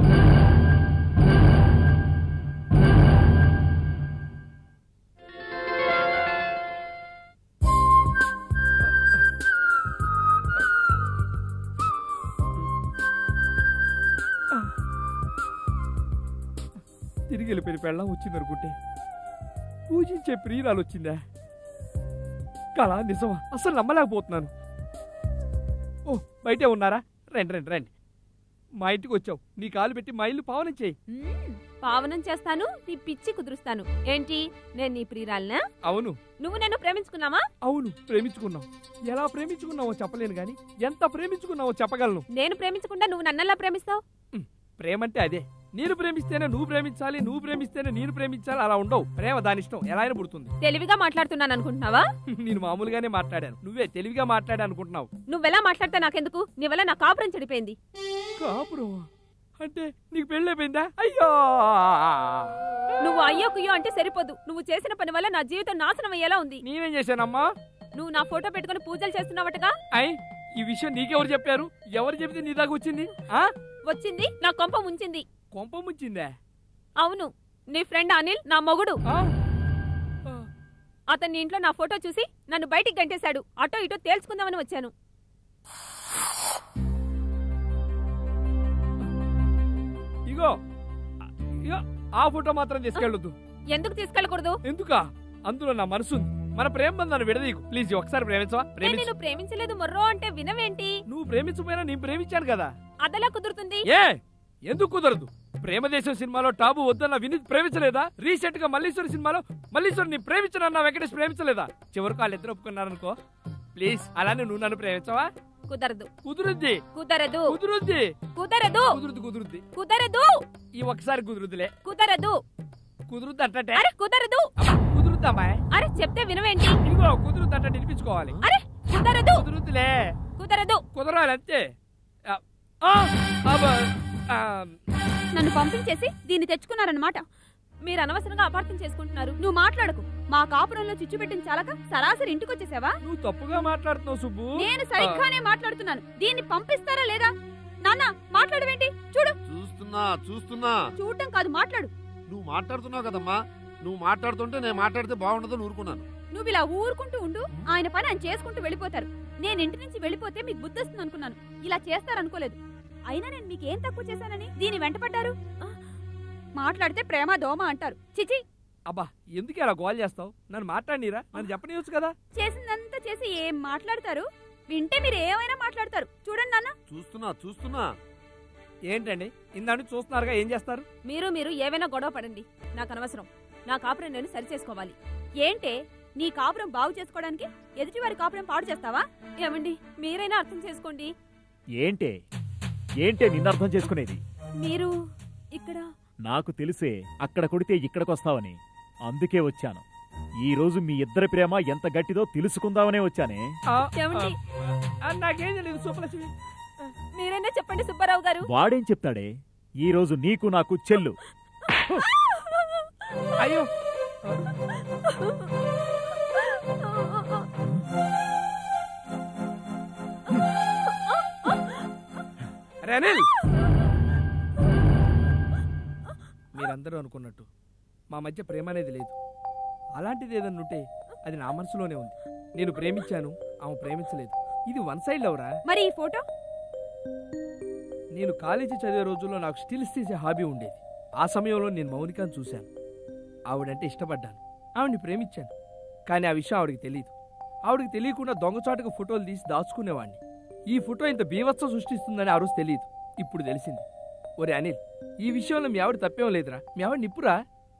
తిరిగి వెళ్ళిపోయిన పెళ్ళం వచ్చింది అనుకుంటే పూజించే ప్రియురాలు వచ్చిందా కళ నిజమా అసలు నమ్మలేకపోతున్నాను ఓ బయటే ఉన్నారా రండి రండి రండి మా ఇంటికి వచ్చావు నీ కాలు పెట్టి మా ఇల్లు పావనం చేయి పావనం చేస్తాను నీ పిచ్చి కుదురుస్తాను ఏంటి నేను నీ ప్రియురాలనా అవును నువ్వు నన్ను ప్రేమించుకున్నావా అవును ప్రేమించుకున్నాం ఎలా ప్రేమించుకున్నావో చెప్పలేను గాని ఎంత ప్రేమించుకున్నావో చెప్పగలను నేను ప్రేమించకుండా నువ్వు నన్నెలా ప్రేమిస్తావు ప్రేమంటే అదే నేను ప్రేమిస్తేనే నువ్వు ప్రేమించాలి నువ్వు ప్రేమిస్తేనే నేను ప్రేమించాలి అలా ఉండవు ప్రేమ దాని ఇష్టం ఎలా అయినా పుడుతుంది తెలివిగా మాట్లాడుతున్నాను అనుకుంటున్నావా నేను మామూలుగానే మాట్లాడాను నువ్వే తెలివిగా మాట్లాడా అనుకుంటున్నావు నువ్వెలా మాట్లాడితే నాకెందుకు నీ వల్ల నా కాపురం చెడిపోయింది కాపురం అంటే నీకు పెళ్ళైపోయిందా అయ్యో నువ్వు అయ్యో కుయ్యో అంటే సరిపోదు నువ్వు చేసిన పని వల్ల నా జీవితం నాశనం అయ్యేలా ఉంది నేనేం చేశానమ్మా నువ్వు నా ఫోటో పెట్టుకుని పూజలు చేస్తున్నావటగా అయ్ ఈ విషయం నీకెవరు చెప్పారు ఎవరు చెబితే నీ దాకా వచ్చింది ఆ వచ్చింది నా కొంప ముంచింది కొంప ముంచిందా అవును నీ ఫ్రెండ్ అనిల్ నా మొగుడు అతన్ని ఇంట్లో నా ఫోటో చూసి నన్ను బయటికి గంటేశాడు అటో ఇటో తేల్చుకుందామని వచ్చాను ఇగో ఇగో ఆ ఫోటో మాత్రం తీసుకెళ్ళొద్దు ఎందుకు తీసుకెళ్ళకూడదు ఎందుకా అందులో నా మనసు ఉంది మన ప్రేమ బంధాన్ని విడదీకు ప్లీజ్ ఒకసారి ప్రేమించవా నేను ప్రేమించు నిన్ను ప్రేమించలేదు మొర్రో అంటే వినవేంటి నువ్వు ప్రేమించపోయినా నేను ప్రేమించాను కదా అదెలా కుదురుతుంది ఏ ఎందుకు కుదరదు ప్రేమదేశం సినిమాలో టాబు వద్దన్న విని ప్రేమించలేదా రీసెంట్ గా మల్లీశ్వరి సినిమాలో మల్లీశ్వరిని ప్రేమించనన్న వెంకటేష్ ప్రేమించలేదా చివరికి వాళ్ళిద్దరు ఒప్పుకున్నారనుకో ప్లీజ్ అలానే నువ్వు నన్ను ప్రేమించవా కుదరదు కుదురుద్ది కుదరదు కుదురుద్ది కుదరదు కుదురుద్ది కుదురుద్ది కుదరదు ఈ ఒక్కసారి కుదురుద్దిలే కుదరదు కుదురుద్ది అంటే అరే కుదరదు కుదురుద్దామా అరే చెప్తే వినవేంటి ఇదిగో కుదురుద్ది అంటే వినిపించుకోవాలి అరే కుదరదు కుదురుద్దిలే కుదరదు కుదరాలి అంతే ఆ, ఆ, అబ్బా, ఆ, నన్ను పంపించేసి దీన్ని తెచ్చుకున్నారన్నమాట మీరు అనవసరంగా అపార్థం చేసుకుంటున్నారు నువ్వు మాట్లాడకు మా కాపురంలో చిచ్చు పెట్టిన చాలక సరాసరి ఇంటికి వచ్చేసావా నువ్వు తప్పుగా మాట్లాడుతున్నావు సుబ్బు నేను సరిగ్గానే మాట్లాడుతున్నాను దీన్ని పంపిస్తారా లేదా నాన్న మాట్లాడవేంటి చూడు చూస్తున్నా చూస్తున్నా చూడటం కాదు మాట్లాడు నువ్వు మాట్లాడుతున్నావు కదమ్మా నువ్వు మాట్లాడుతుంటే నేను మాట్లాడితే బాగుండదని ఊరుకున్నాను నువ్వు ఇలా ఊరుకుంటూ ఉండు ఆయన పని ఆయన చేసుకుంటూ వెళ్ళిపోతారు నేను ఇంటి నుంచి వెళ్ళిపోతే మీకు బుద్ధి వస్తుంది అనుకున్నాను ఇలా చేస్తారనుకోలేదు అయినా నేను మీకు ఏం తక్కువ చేశానని దీని వెంట పడ్డారు ఆ, మాట్లాడితే ప్రేమ దోమ అంటారు చిచి అబ్బా ఎందుకు అలా గోల్ చేస్తావు నన్ను మాట్లాడినీరా నన్ను చెప్పనివచ్చు కదా చేసిందంతా చేసి ఏం మాట్లాడతారు వింటే మీరు ఏమైనా మాట్లాడతారు చూడండి నాన్న చూస్తున్నా చూస్తున్నా ఏంటండి ఇందాన్ని చూస్తున్నారుగా ఏం చేస్తారు మీరు మీరు ఏవైనా గొడవ పడండి నాకు అనవసరం నా కాపురం నేను సరి చేసుకోవాలి ఏంటే నీ కాపురం బాగు చేసుకోవడానికి ఎదుటివారి కాపురం పాడు చేస్తావా ఏమండి మీరైనా అర్థం చేసుకోండి ఏంటే ఏంటే నిన్ను అర్థం చేసుకునేది మీరు ఇక్కడ నాకు తెలిసే అక్కడ కొడితే ఇక్కడికొస్తావని అందుకే వచ్చాను ఈ రోజు మీ ఇద్దరి ప్రేమ ఎంత గట్టిదో తెలుసుకుందామనే వచ్చానే ఆ, ఏమండి? ఆ, నాకేం తెలియదు సుబ్బలక్ష్మి మీరైనా చెప్పండి సుబ్బారావు గారు వాడేం చెప్తాడే ఈ రోజు నీకు నాకు చెల్లు అయ్యో అరే అనిల్ మీరందరూ అనుకున్నట్టు మా మధ్య ప్రేమ అనేది లేదు అలాంటిది ఏదన్నా ఉంటే అది నా మనసులోనే ఉంది నేను ప్రేమించాను ఆమె ప్రేమించలేదు ఇది వన్ సైడ్ లవరా మరి ఈ ఫోటో నేను కాలేజీ చదివే రోజుల్లో నాకు స్టిల్స్ తీసే హాబీ ఉండేది ఆ సమయంలో నేను మౌనికను చూశాను ఆవిడంటే ఇష్టపడ్డాను ఆవిడ్ని ప్రేమించాను కానీ ఆ విషయం ఆవిడకి తెలియదు ఆవిడకి తెలియకుండా దొంగచాటుగా ఫోటోలు తీసి దాచుకునేవాడిని ఈ ఫోటో ఇంత బీభత్సం సృష్టిస్తుందని ఆ రోజు తెలియదు ఇప్పుడు తెలిసింది ఒరే అనిల్ ఈ విషయంలో మీ ఆవిడ తప్పేం లేదురా మీ ఆవిడ నిప్పురా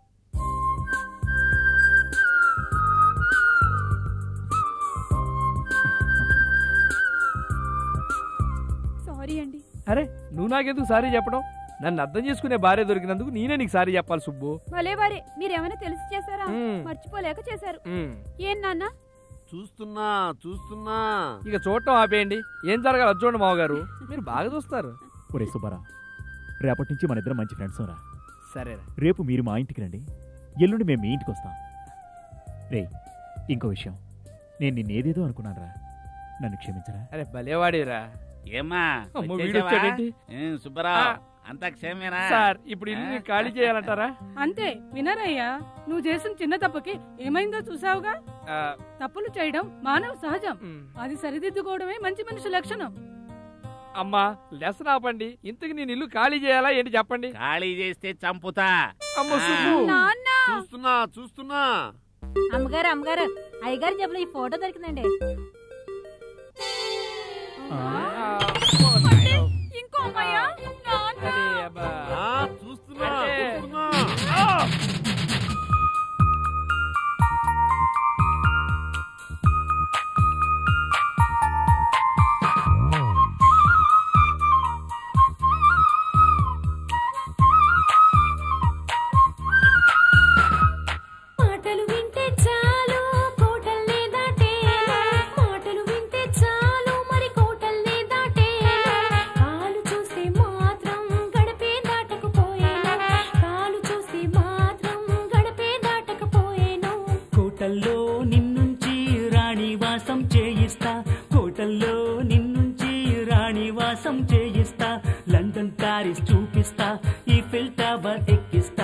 సారీ అండి అరే నువ్వు నాకెందుకు సారీ చెప్పడం నన్ను అర్థం చేసుకునే భార్య దొరికినందుకు నేనే నీకు సారీ చెప్పాలి సుబ్బు భలే వారే మీరేమైనా తెలిసి చేశారా మ్మ్. మర్చిపోలేక చేశారు మ్మ్. ఏం నాన్న చూస్తున్నా చూస్తున్నా ఇక చూడటం ఆపేయండి ఏం జరగాలి అది చూడండి మావగారు మీరు బాగా చూస్తారు ఒరే సుబ్బారా రేపటి నుంచి మన ఇద్దరం మంచి ఫ్రెండ్స్ రా సరేరా రేపు మీరు మా ఇంటికి రండి ఎల్లుండి మేము మీ ఇంటికి వస్తాం రే ఇంకో విషయం నేను నిన్నేదేదో అనుకున్నాను రా నన్ను క్షమించరా అరే భలేవాడేరా ఏమ్మా అమ్మో, వచ్చేసావా? వీడొచ్చాడేంటి? ఏం సుబ్బరావు ఆ. అంతా క్షేమేనా సార్ ఇప్పుడు ఇల్లు ఖాళీ చేయాలంటారా అంతే వినరయ్యా నువ్వు చేసిన చిన్న తప్పుకి ఏమైందో చూసావుగా ఆ, తప్పులు చేయడం మానవ సహజం అది సరిదిద్దుకోవడమే మంచి మనిషి లక్షణం అమ్మా లెసన్ ఆపండి ఇంతకు నేను ఇల్లు ఖాళీ చేయాలా ఏంటి చెప్పండి ఖాళీ చేస్తే చంపుతా అమ్మో సుబ్బు చూస్తున్నా చూస్తున్నా అమ్మగారు అమ్మగారు అయ్యగారు జబ్బులు ఈ ఫోటో దొరికిందండి ఇంకో అమ్మాయ్యా ఆ, చూస్తున్నా అంటే- చూస్తున్నా మాటలు వింటే చాలు కోటల్నే దాటేను మాటలు వింటే చాలు మరి కోటల్నే దాటేను కాలు చూస్తే మాత్రం గడపే దాటకపోయేను కాలు చూస్తే మాత్రం గడపే దాటకపోయేను కోటల్లో నిన్నుంచి రాణివాసం చేయిస్తా కోటల్లో నిన్నుంచి రాణివాసం చేయిస్తా లండన్ ప్యారిస్ చూపిస్తా ఈ ఫిల్ టవర్ ఎక్కిస్తా